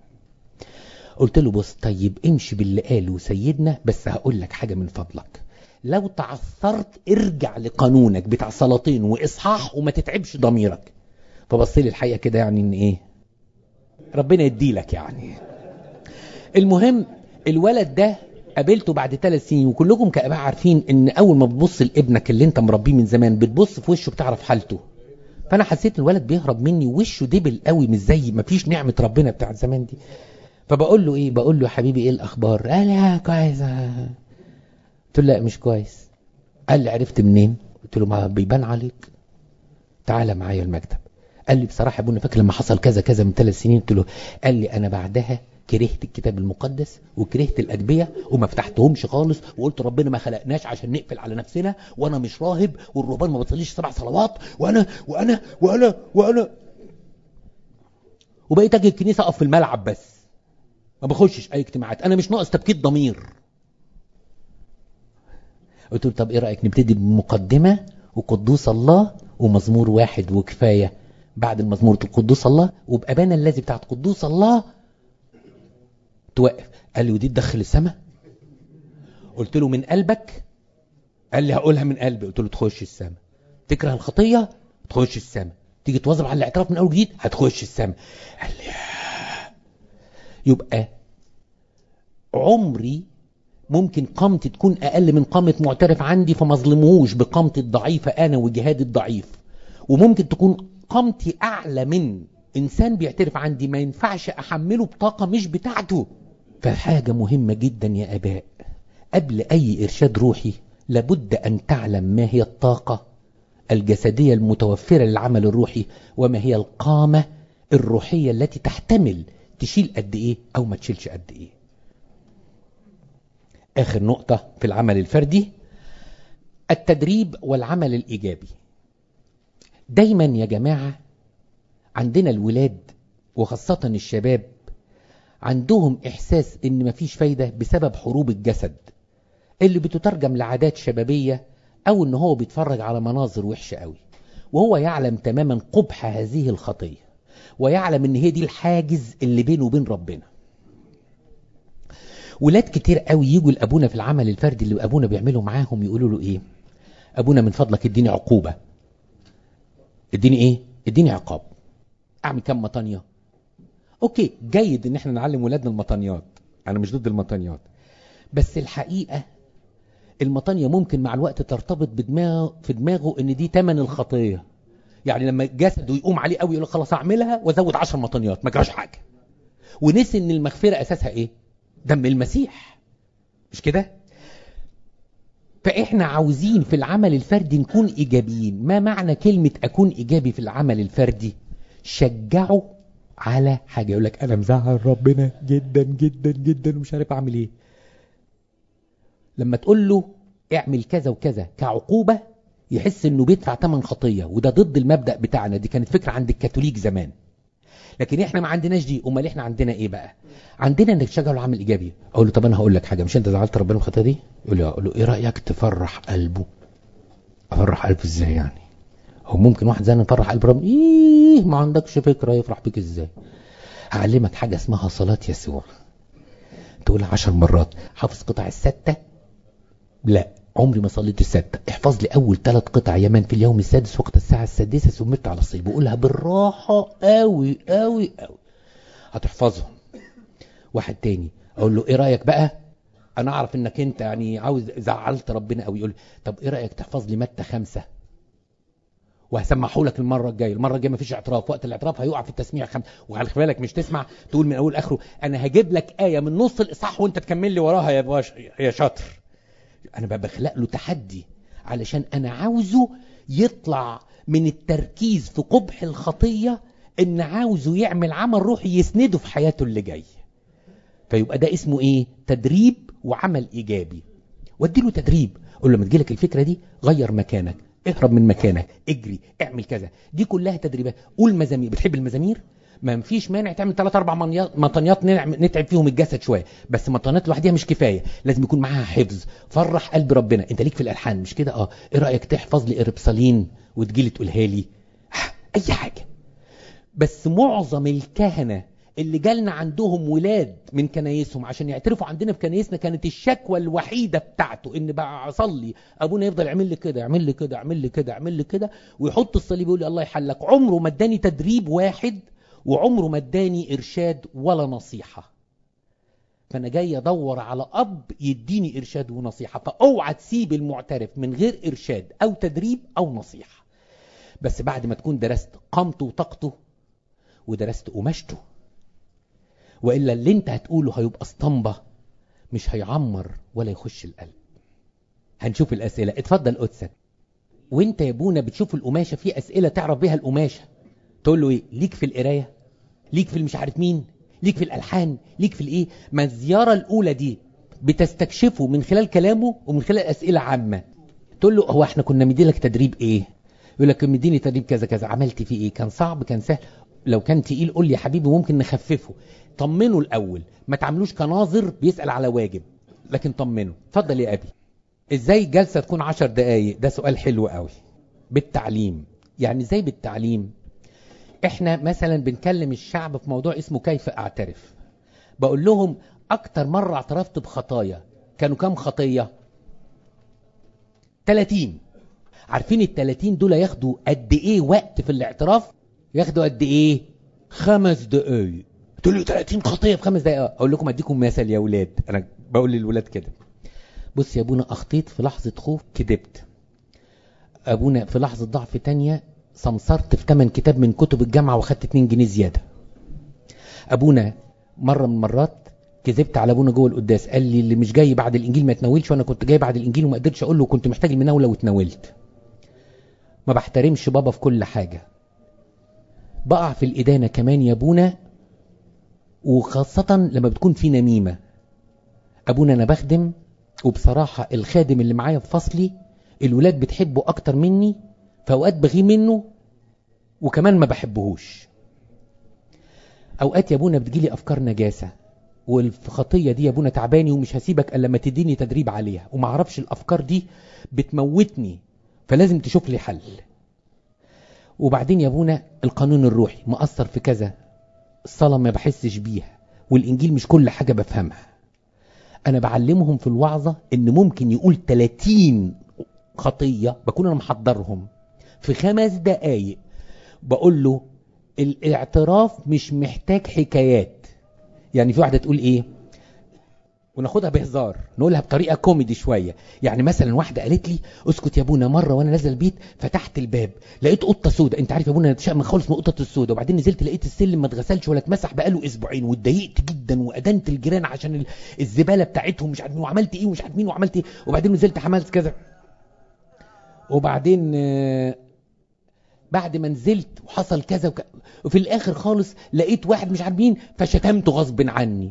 قلت له بص طيب امشي باللي قاله سيدنا بس هقول لك حاجة من فضلك لو تعثرت ارجع لقانونك بتاع صلاتين واصحاح وما تتعبش ضميرك فبص لي الحقيقة كده يعني ان ايه ربنا يديلك يعني المهم الولد ده قابلته بعد ثلاث سنين وكلكم كأباء عارفين ان اول ما بتبص لابنك اللي انت مربيه من زمان بتبص في وشه بتعرف حالته فانا حسيت الولد بيهرب مني وشه دبل قوي مش زي ما فيش نعمة ربنا بتاع زمان دي فبقول له ايه بقول له يا حبيبي ايه الاخبار قال يا كويس قلت له لا مش كويس قال لي عرفت منين قلت له ما بيبان عليك تعالى معايا المكتب قال لي بصراحة يا ابونا فاكر لما حصل كذا كذا من ثلاث سنين قلت له قال لي انا بعدها كرهت الكتاب المقدس وكرهت الأجبية وما فتحتهمش خالص وقلت ربنا ما خلقناش عشان نقفل على نفسنا وانا مش راهب والرهبان ما بتصليش سبع صلوات وانا وانا وانا وانا وبقيت اجي الكنيسة اقف في الملعب بس ما بخشش اي اجتماعات انا مش ناقص تبكيت ضمير قلت له طب ايه رايك نبتدي بمقدمه وقدوس الله ومزمور واحد وكفايه بعد المزمور القدوس الله وبأبانا الذي بتاعت قدوس الله توقف قال لي ودي تدخل السماء قلت له من قلبك قال لي هقولها من قلبي قلت له تخش السماء تكره الخطيه تخش السماء تيجي تواظب على الاعتراف من اول جديد هتخش السماء قال لي يبقى عمري ممكن قامتي تكون اقل من قامة معترف عندي فما ظلمهوش بقامتي الضعيفة انا وجهادي الضعيف وممكن تكون قامتي اعلى من انسان بيعترف عندي ما ينفعش احمله بطاقة مش بتاعته فحاجة مهمة جدا يا اباء قبل اي ارشاد روحي لابد ان تعلم ما هي الطاقة الجسدية المتوفرة للعمل الروحي وما هي القامة الروحية التي تحتمل تشيل قد ايه او ما تشيلش قد ايه اخر نقطة في العمل الفردي التدريب والعمل الايجابي دايما يا جماعة عندنا الولاد وخاصة الشباب عندهم احساس ان مفيش فايدة بسبب حروب الجسد اللي بتترجم لعادات شبابية او ان هو بيتفرج على مناظر وحشة قوي وهو يعلم تماما قبح هذه الخطية ويعلم ان هي دي الحاجز اللي بينه وبين ربنا ولاد كتير قوي يجوا لابونا في العمل الفردي اللي ابونا بيعمله معاهم يقولوا له ايه ابونا من فضلك اديني عقوبة اديني ايه اديني عقاب اعمل كام مطانية اوكي جيد ان احنا نعلم ولادنا المطانيات انا مش ضد المطانيات بس الحقيقة المطانية ممكن مع الوقت ترتبط بدماغ في دماغه ان دي تمن الخطية يعني لما جسده يقوم عليه قوي يقول خلاص اعملها وازود عشر مطانيات ما جراش حاجة ونسي ان المغفرة اساسها ايه دم المسيح مش كده فاحنا عاوزين في العمل الفردي نكون ايجابيين ما معنى كلمة اكون ايجابي في العمل الفردي شجعه على حاجة يقول لك انا مزعل ربنا جدا جدا جدا ومش عارف اعمل ايه لما تقول له اعمل كذا وكذا كعقوبة يحس انه بيدفع ثمن خطية وده ضد المبدأ بتاعنا دي كانت فكرة عند الكاثوليك زمان لكن احنا ما عندناش دي امال احنا عندنا ايه بقى عندنا انك تشجعه العمل ايجابي اقول له طب انا هقول لك حاجه مش انت زعلت ربنا من الخطيه دي يقول لي اقول له ايه رايك تفرح قلبه افرح قلبه ازاي يعني هو ممكن واحد زي يفرح قلب ربنا ايه ما عندكش فكره يفرح بيك ازاي هعلمك حاجه اسمها صلاه يسوع تقولها عشر مرات حافظ قطع الستة لا عمري ما صليت الستة احفظ لي اول ثلاث قطع يمن في اليوم السادس وقت الساعة السادسة سمرت على الصليب وقولها بالراحة قوي قوي قوي هتحفظهم واحد تاني اقول له ايه رأيك بقى انا اعرف انك انت يعني عاوز زعلت ربنا قوي يقول طب ايه رأيك تحفظ لي متى خمسة وهسمحه لك المرة الجاية المرة الجاية مفيش اعتراف وقت الاعتراف هيقع في التسميع خمسة وعلى بالك مش تسمع تقول من اول اخره انا هجيب لك آية من نص الاصحاح وانت تكمل لي وراها يا باش يا شاطر انا بقى بخلق له تحدي علشان انا عاوزه يطلع من التركيز في قبح الخطية ان عاوزه يعمل عمل روحي يسنده في حياته اللي جاي فيبقى ده اسمه ايه تدريب وعمل ايجابي واديله تدريب قول له لما تجيلك الفكرة دي غير مكانك اهرب من مكانك اجري اعمل كذا دي كلها تدريبات قول مزامير بتحب المزامير ما فيش مانع تعمل 3 4 مطنيات نتعب فيهم الجسد شويه بس مطنيات لوحدها مش كفايه لازم يكون معاها حفظ فرح قلب ربنا انت ليك في الالحان مش كده اه ايه رايك تحفظ لي اربصالين وتجيلي تقولها لي اي حاجه بس معظم الكهنه اللي جالنا عندهم ولاد من كنايسهم عشان يعترفوا عندنا في كنايسنا كانت الشكوى الوحيده بتاعته ان بقى اصلي ابونا يفضل يعمل لي كده يعمل لي كده يعمل لي كده يعمل لي كده ويحط الصليب يقول لي الله يحلك عمره ما اداني تدريب واحد وعمره ما اداني ارشاد ولا نصيحة فانا جاي ادور على اب يديني ارشاد ونصيحة فاوعى تسيب المعترف من غير ارشاد او تدريب او نصيحة بس بعد ما تكون درست قامته وطاقته ودرست قماشته والا اللي انت هتقوله هيبقى اسطمبة مش هيعمر ولا يخش القلب هنشوف الاسئلة اتفضل قدسك وانت يا ابونا بتشوف القماشة في اسئلة تعرف بيها القماشة تقول له ايه ليك في القرايه ليك في المش عارف مين ليك في الالحان ليك في الايه ما الزياره الاولى دي بتستكشفه من خلال كلامه ومن خلال اسئله عامه تقول له هو احنا كنا مدين لك تدريب ايه يقول لك مديني تدريب كذا كذا عملت فيه ايه كان صعب كان سهل لو كان تقيل قول لي يا حبيبي ممكن نخففه طمنه الاول ما تعملوش كناظر بيسال على واجب لكن طمنه اتفضل يا ابي ازاي الجلسه تكون عشر دقايق ده سؤال حلو قوي بالتعليم يعني ازاي بالتعليم احنا مثلا بنكلم الشعب في موضوع اسمه كيف اعترف بقول لهم اكتر مرة اعترفت بخطايا كانوا كام خطية 30 عارفين ال 30 دول ياخدوا قد ايه وقت في الاعتراف ياخدوا قد ايه خمس دقايق تقول لي 30 خطيه في خمس دقائق اقول لكم اديكم مثل يا اولاد انا بقول للولاد كده بص يا ابونا اخطيت في لحظه خوف كذبت ابونا في لحظه ضعف تانية سمسرت في ثمن كتاب من كتب الجامعه واخدت 2 جنيه زياده ابونا مره من المرات كذبت على ابونا جوه القداس قال لي اللي مش جاي بعد الانجيل ما يتناولش وانا كنت جاي بعد الانجيل وما قدرتش اقول له كنت محتاج المناوله واتناولت ما بحترمش بابا في كل حاجه بقع في الادانه كمان يا ابونا وخاصه لما بتكون في نميمه ابونا انا بخدم وبصراحه الخادم اللي معايا في فصلي الولاد بتحبه اكتر مني فاوقات بغي منه وكمان ما بحبهوش اوقات يا ابونا بتجيلي افكار نجاسه والخطيه دي يا ابونا تعباني ومش هسيبك الا لما تديني تدريب عليها وما اعرفش الافكار دي بتموتني فلازم تشوف لي حل وبعدين يا ابونا القانون الروحي مأثر في كذا الصلاه ما بحسش بيها والانجيل مش كل حاجه بفهمها انا بعلمهم في الوعظه ان ممكن يقول 30 خطيه بكون انا محضرهم في خمس دقايق بقول له الاعتراف مش محتاج حكايات يعني في واحده تقول ايه وناخدها بهزار نقولها بطريقه كوميدي شويه يعني مثلا واحده قالت لي اسكت يا ابونا مره وانا نازل البيت فتحت الباب لقيت قطه سوداء انت عارف يا ابونا انا من خالص من قطه السوداء وبعدين نزلت لقيت السلم ما اتغسلش ولا اتمسح بقاله اسبوعين واتضايقت جدا وادنت الجيران عشان ال- الزباله بتاعتهم مش عارف مين وعملت ايه ومش عارف مين وعملت ايه وبعدين نزلت عملت كذا وبعدين آه، بعد ما نزلت وحصل كذا وك... وفي الاخر خالص لقيت واحد مش عارف مين فشتمته غصب عني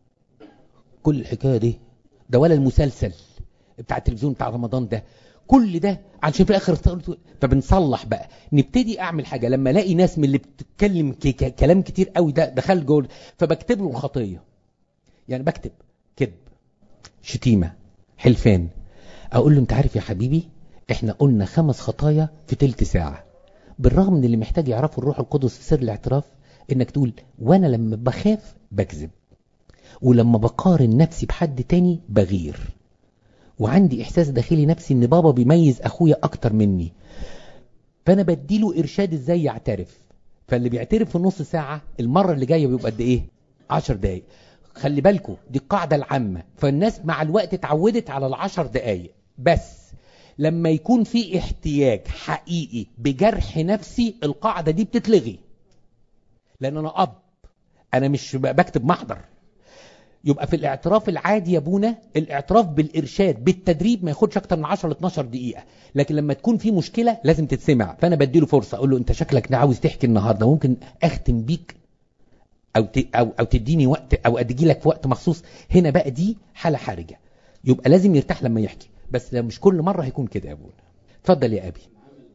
كل الحكايه دي ده ولا المسلسل بتاع التلفزيون بتاع رمضان ده كل ده عشان في الاخر قلت- فبنصلح بقى نبتدي اعمل حاجه لما الاقي ناس من اللي بتتكلم ك... ك... كلام كتير قوي ده دخل جول فبكتب له الخطيه يعني بكتب كذب شتيمه حلفان اقول له انت عارف يا حبيبي احنا قلنا خمس خطايا في تلت ساعه بالرغم من اللي محتاج يعرفه الروح القدس في سر الاعتراف انك تقول وانا لما بخاف بكذب ولما بقارن نفسي بحد تاني بغير وعندي احساس داخلي نفسي ان بابا بيميز اخويا اكتر مني فانا بديله ارشاد ازاي يعترف فاللي بيعترف في نص ساعة المرة اللي جاية بيبقى قد ايه عشر دقايق خلي بالكم دي القاعدة العامة فالناس مع الوقت اتعودت على العشر دقايق بس لما يكون في احتياج حقيقي بجرح نفسي القاعدة دي بتتلغي لان انا اب انا مش ب- بكتب محضر يبقى في الاعتراف العادي يا ابونا الاعتراف بالارشاد بالتدريب ما ياخدش اكتر من 10 ل 12 دقيقه لكن لما تكون في مشكله لازم تتسمع فانا بديله فرصه اقول له انت شكلك ده عاوز تحكي النهارده ممكن اختم بيك او ت... او او تديني وقت او ادي لك في وقت مخصوص هنا بقى دي حاله حرجه يبقى لازم يرتاح لما يحكي بس ده مش كل مره هيكون كده يا ابونا اتفضل يا ابي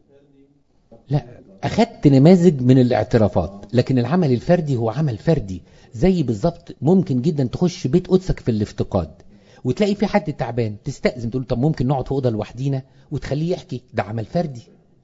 لا اخدت نماذج من الاعترافات لكن العمل الفردي هو عمل فردي زي بالظبط ممكن جدا تخش بيت قدسك في الافتقاد وتلاقي في حد تعبان تستأذن تقول طب ممكن نقعد في اوضه لوحدينا وتخليه يحكي ده عمل فردي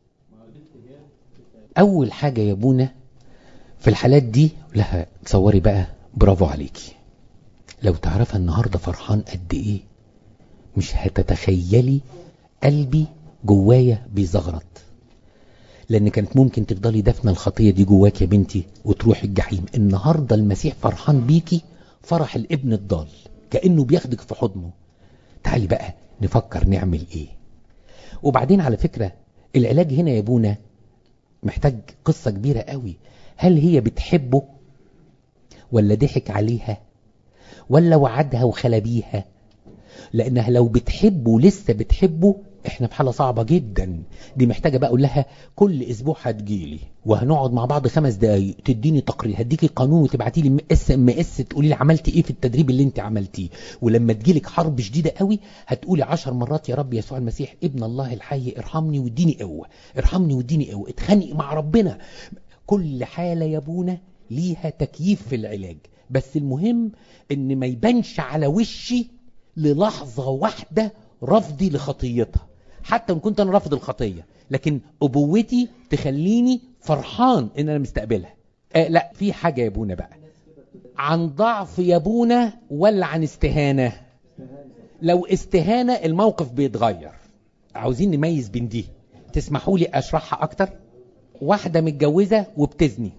اول حاجه يا ابونا في الحالات دي لها تصوري بقى برافو عليكي لو تعرفها النهارده فرحان قد ايه مش هتتخيلي قلبي جوايا بيزغرط لان كانت ممكن تفضلي دفنه الخطيه دي جواك يا بنتي وتروح الجحيم النهارده المسيح فرحان بيكي فرح الابن الضال كانه بياخدك في حضنه تعالي بقى نفكر نعمل ايه وبعدين على فكره العلاج هنا يا ابونا محتاج قصه كبيره قوي هل هي بتحبه ولا ضحك عليها ولا وعدها وخلى بيها لانها لو بتحبه ولسه بتحبه احنا في حاله صعبه جدا دي محتاجه بقى اقول لها كل اسبوع هتجيلي وهنقعد مع بعض خمس دقايق تديني تقرير هديكي قانون وتبعتي لي اس ام اس تقولي لي عملتي ايه في التدريب اللي انت عملتيه ولما تجيلك حرب شديده قوي هتقولي عشر مرات يا رب يسوع المسيح ابن الله الحي ارحمني واديني قوه ارحمني واديني قوه اتخانقي مع ربنا كل حاله يا ابونا ليها تكييف في العلاج بس المهم ان ما يبانش على وشي للحظة واحدة رفضي لخطيتها حتى ان كنت انا رافض الخطية لكن ابوتي تخليني فرحان ان انا مستقبلها آه لا في حاجة يا ابونا بقى عن ضعف يا ابونا ولا عن استهانة لو استهانة الموقف بيتغير عاوزين نميز بين دي تسمحوا لي اشرحها اكتر واحدة متجوزة وبتزني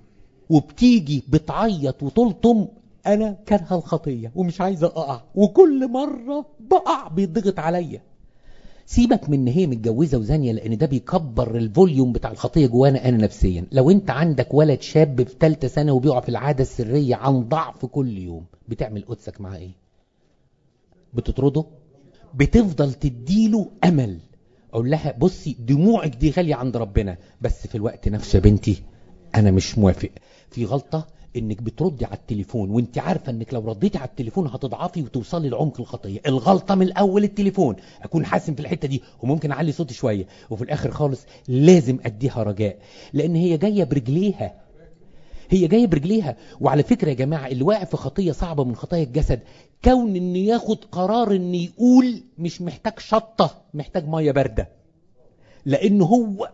وبتيجي بتعيط وتلطم انا كارهه الخطيه ومش عايزه اقع وكل مره بقع بيضغط عليا سيبك من ان هي متجوزه وزانيه لان ده بيكبر الفوليوم بتاع الخطيه جوانا انا نفسيا لو انت عندك ولد شاب في ثالثه سنه وبيقع في العاده السريه عن ضعف كل يوم بتعمل قدسك معاه ايه بتطرده بتفضل تديله امل اقول لها بصي دموعك دي غاليه عند ربنا بس في الوقت نفسه يا بنتي انا مش موافق في غلطه انك بتردي على التليفون وانت عارفه انك لو رديتي على التليفون هتضعفي وتوصلي لعمق الخطيه الغلطه من الاول التليفون اكون حاسم في الحته دي وممكن اعلي صوتي شويه وفي الاخر خالص لازم اديها رجاء لان هي جايه برجليها هي جايه برجليها وعلى فكره يا جماعه اللي واقع في خطيه صعبه من خطايا الجسد كون ان ياخد قرار ان يقول مش محتاج شطه محتاج ميه بارده لان هو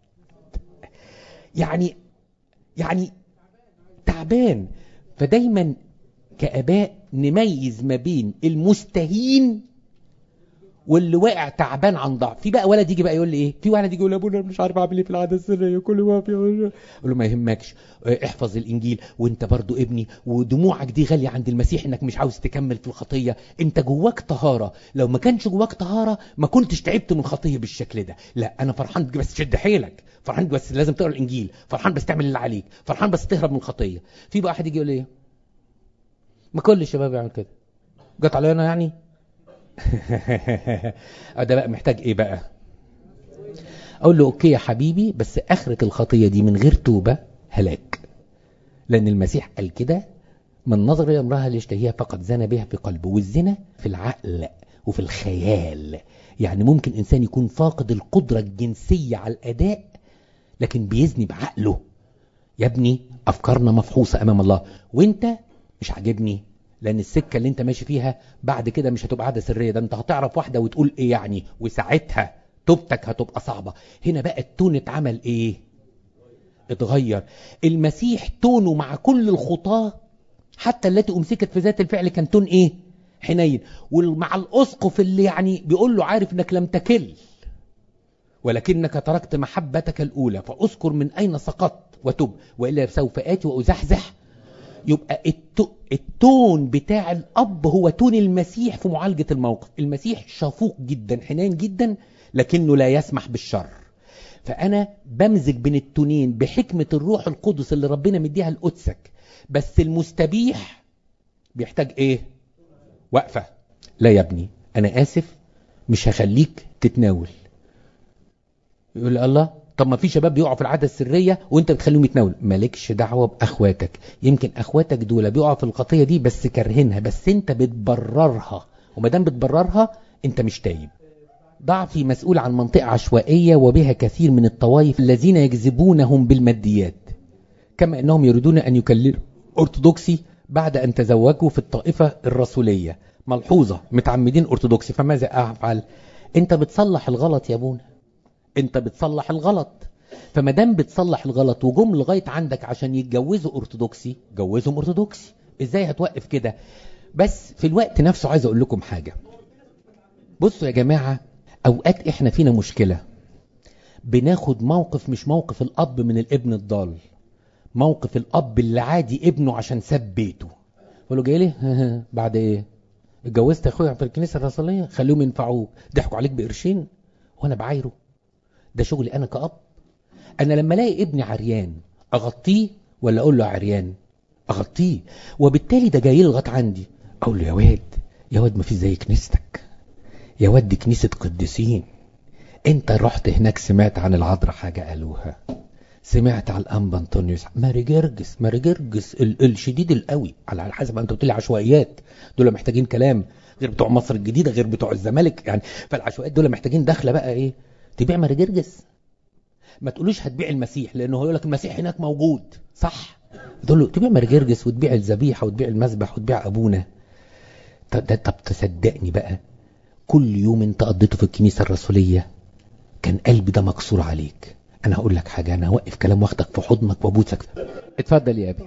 يعني يعني تعبان فدايما كاباء نميز ما بين المستهين واللي واقع تعبان عن ضعف في بقى ولد يجي بقى يقول لي ايه في ولد يجي يقول لي ابونا مش عارف اعمل ايه في العاده السريه كل ما في اقول له ما يهمكش احفظ الانجيل وانت برضو ابني ودموعك دي غاليه عند المسيح انك مش عاوز تكمل في الخطيه انت جواك طهاره لو ما كانش جواك طهاره ما كنتش تعبت من الخطيه بالشكل ده لا انا فرحان بس شد حيلك فرحان بس لازم تقرا الانجيل فرحان بس تعمل اللي عليك فرحان بس تهرب من الخطيه في بقى واحد يجي يقول لي ما كل الشباب يعمل كده جت عليا انا يعني ده بقى محتاج ايه بقى اقول له اوكي يا حبيبي بس اخرة الخطية دي من غير توبة هلاك لان المسيح قال كده من نظر الى امرأة ليشتهيها فقد زنى بها في قلبه والزنا في العقل وفي الخيال يعني ممكن انسان يكون فاقد القدرة الجنسية على الاداء لكن بيزني بعقله يا ابني افكارنا مفحوصة امام الله وانت مش عاجبني لان السكة اللي انت ماشي فيها بعد كده مش هتبقى عادة سرية ده انت هتعرف واحدة وتقول ايه يعني وساعتها توبتك هتبقى صعبة هنا بقى التون اتعمل ايه اتغير المسيح تونه مع كل الخطاة حتى التي امسكت في ذات الفعل كان تون ايه حنين ومع الاسقف اللي يعني بيقول له عارف انك لم تكل ولكنك تركت محبتك الاولى فاذكر من اين سقطت وتب والا سوف اتي وازحزح يبقى التون بتاع الأب هو تون المسيح في معالجة الموقف المسيح شفوق جدا حنين جدا لكنه لا يسمح بالشر فأنا بمزج بين التونين بحكمة الروح القدس اللي ربنا مديها لقدسك بس المستبيح بيحتاج ايه وقفة لا يا ابني أنا آسف مش هخليك تتناول يقول الله طب ما في شباب بيقعوا في العاده السريه وانت بتخليهم يتناولوا مالكش دعوه باخواتك يمكن اخواتك دول بيقعوا في الخطيه دي بس كارهينها بس انت بتبررها وما دام بتبررها انت مش تايب ضعفي مسؤول عن منطقه عشوائيه وبها كثير من الطوائف الذين يجذبونهم بالماديات كما انهم يريدون ان يكللوا ارثوذكسي بعد ان تزوجوا في الطائفه الرسوليه ملحوظه متعمدين ارثوذكسي فماذا افعل انت بتصلح الغلط يا ابونا انت بتصلح الغلط فما دام بتصلح الغلط وجم لغايه عندك عشان يتجوزوا ارثوذكسي جوزهم ارثوذكسي ازاي هتوقف كده بس في الوقت نفسه عايز اقول لكم حاجه بصوا يا جماعه اوقات احنا فينا مشكله بناخد موقف مش موقف الاب من الابن الضال موقف الاب اللي عادي ابنه عشان ساب بيته بقول له جاي ليه بعد ايه اتجوزت اخويا في الكنيسه الرسوليه خليهم ينفعوك ضحكوا عليك بقرشين وانا بعايره ده شغلي انا كأب انا لما الاقي ابني عريان اغطيه ولا اقول له عريان اغطيه وبالتالي ده جاي لغايه عندي اقول له يا واد يا واد ما في زي كنيستك يا واد دي كنيسه قديسين انت رحت هناك سمعت عن العذراء حاجه قالوها سمعت على الانبا انطونيوس ماري جرجس ماري جرجس ال الشديد القوي على حسب ما انت قلت لي عشوائيات دول محتاجين كلام غير بتوع مصر الجديده غير بتوع الزمالك يعني فالعشوائيات دول محتاجين دخله بقى ايه تبيع ماري جرجس ما تقولوش هتبيع المسيح لانه هيقول لك المسيح هناك موجود صح تقول له تبيع ماري جرجس وتبيع الذبيحه وتبيع المذبح وتبيع ابونا طب, طب تصدقني بقى كل يوم انت قضيته في الكنيسه الرسوليه كان قلبي ده مكسور عليك انا هقول لك حاجه انا هوقف كلام واخدك في حضنك وابوسك اتفضل يا ابي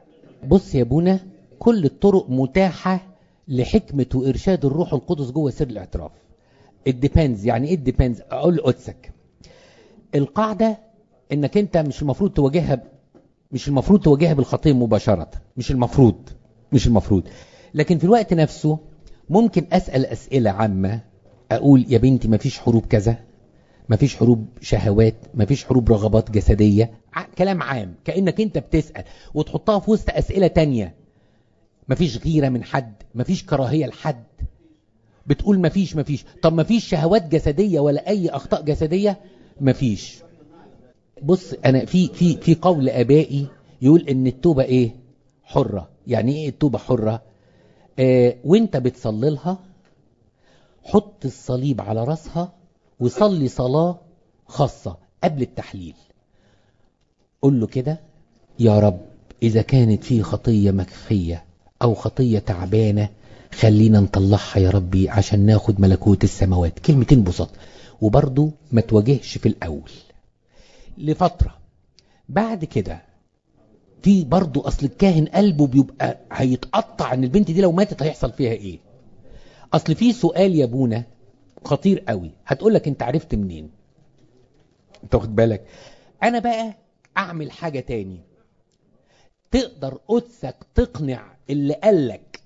بص يا ابونا كل الطرق متاحه لحكمه وارشاد الروح القدس جوه سر الاعتراف الديبندز يعني ايه الديبندز اقول لقدسك القاعده انك انت مش المفروض تواجهها مش المفروض تواجهها بالخطيه مباشره مش المفروض مش المفروض لكن في الوقت نفسه ممكن اسال اسئله عامه اقول يا بنتي مفيش حروب كذا مفيش حروب شهوات مفيش حروب رغبات جسديه ع- كلام عام كانك انت بتسال وتحطها في وسط اسئله تانية مفيش غيره من حد مفيش كراهيه لحد بتقول مفيش مفيش طب مفيش شهوات جسديه ولا اي اخطاء جسديه مفيش بص انا في في في قول ابائي يقول ان التوبه ايه حره يعني ايه التوبه حره آه وانت بتصلي لها حط الصليب على راسها وصلي صلاه خاصه قبل التحليل قول له كده يا رب اذا كانت في خطيه مخفيه او خطيه تعبانه خلينا نطلعها يا ربي عشان ناخد ملكوت السماوات كلمتين بساط وبرضه ما تواجهش في الاول لفترة بعد كده في برضه اصل الكاهن قلبه بيبقى هيتقطع ان البنت دي لو ماتت هيحصل فيها ايه اصل في سؤال يا ابونا خطير قوي هتقول لك انت عرفت منين انت واخد بالك انا بقى اعمل حاجة تاني تقدر قدسك تقنع اللي قالك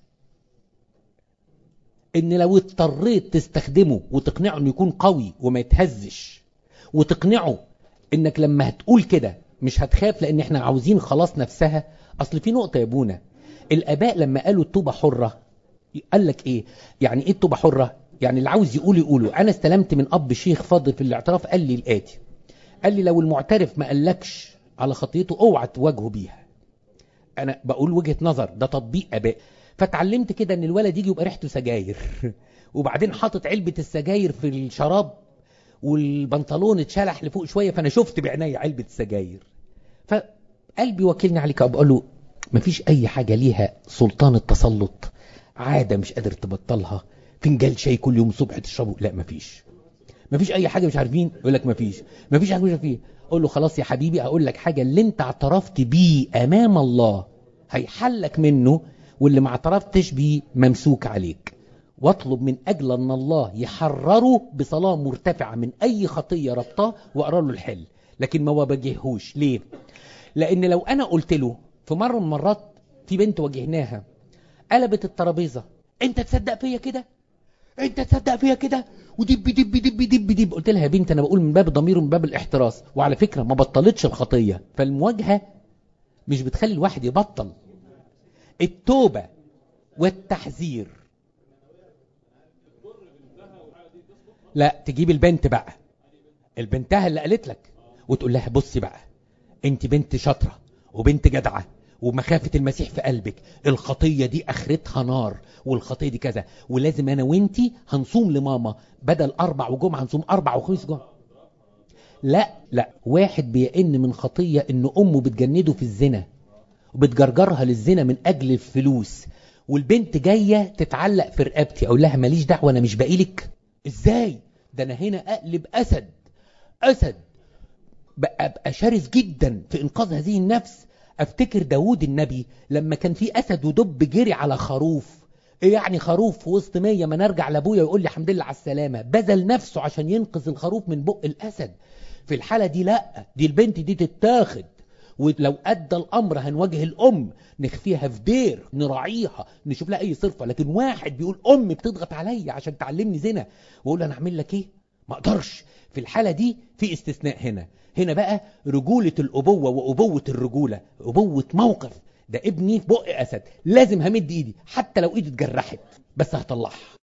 ان لو اضطريت تستخدمه وتقنعه انه يكون قوي وما يتهزش وتقنعه انك لما هتقول كده مش هتخاف لان احنا عاوزين خلاص نفسها اصل في نقطة يا ابونا الاباء لما قالوا التوبة حرة قال لك ايه يعني ايه التوبة حرة يعني اللي عاوز يقول يقوله انا استلمت من اب شيخ فاضل في الاعتراف قال لي الاتي قال لي لو المعترف ما قالكش على خطيته اوعى تواجهه بيها انا بقول وجهة نظر ده تطبيق اباء فتعلمت كده ان الولد يجي يبقى ريحته سجاير وبعدين حاطط علبة السجاير في الشراب والبنطلون اتشلح لفوق شوية فانا شفت بعناية علبة السجاير فقلبي وكلني عليك ابقى له مفيش اي حاجة ليها سلطان التسلط عادة مش قادر تبطلها فنجان شاي كل يوم الصبح تشربه لا مفيش مفيش اي حاجة مش عارفين يقول لك مفيش مفيش حاجة مش عارفين اقول له خلاص يا حبيبي اقول لك حاجة اللي انت اعترفت بيه امام الله هيحلك منه واللي ما اعترفتش بيه ممسوك عليك واطلب من اجل ان الله يحرره بصلاة مرتفعة من اي خطية ربطاه واقرا له الحل لكن ما واجههوش ليه لان لو انا قلت له في مرة من المرات في بنت واجهناها قلبت الترابيزة انت تصدق فيا كده انت تصدق فيا كده ودب دب دب دب دب قلت لها يا بنت انا بقول من باب الضمير ومن باب الاحتراس وعلى فكرة ما بطلتش الخطية فالمواجهة مش بتخلي الواحد يبطل التوبة والتحذير لا تجيب البنت بقى البنتها اللي قالت لك وتقول لها بصي بقى انت بنت شاطرة وبنت جدعة ومخافة المسيح في قلبك الخطية دي اخرتها نار والخطية دي كذا ولازم انا وانتي هنصوم لماما بدل اربع وجمعة هنصوم اربع وخميس جمعة لا لا واحد بيئن من خطية ان امه بتجنده في الزنا وبتجرجرها للزنا من اجل الفلوس والبنت جاية تتعلق في رقبتي اقول لها ماليش دعوة انا مش بقيلك ازاي ده انا هنا اقلب اسد اسد ابقى شرس جدا في انقاذ هذه النفس افتكر داود النبي لما كان في اسد ودب جري على خروف ايه يعني خروف في وسط مية ما نرجع لابويا ويقول لي الحمد لله على السلامة بذل نفسه عشان ينقذ الخروف من بق الاسد في الحالة دي لا دي البنت دي تتاخد ولو ادى الامر هنواجه الام نخفيها في دير نراعيها نشوف لها اي صرفه لكن واحد بيقول امي بتضغط عليا عشان تعلمني زنا واقول انا اعمل لك ايه ما اقدرش في الحاله دي في استثناء هنا هنا بقى رجوله الابوه وابوه الرجوله ابوه موقف ده ابني في بق اسد لازم همد ايدي حتى لو ايدي اتجرحت بس هطلعها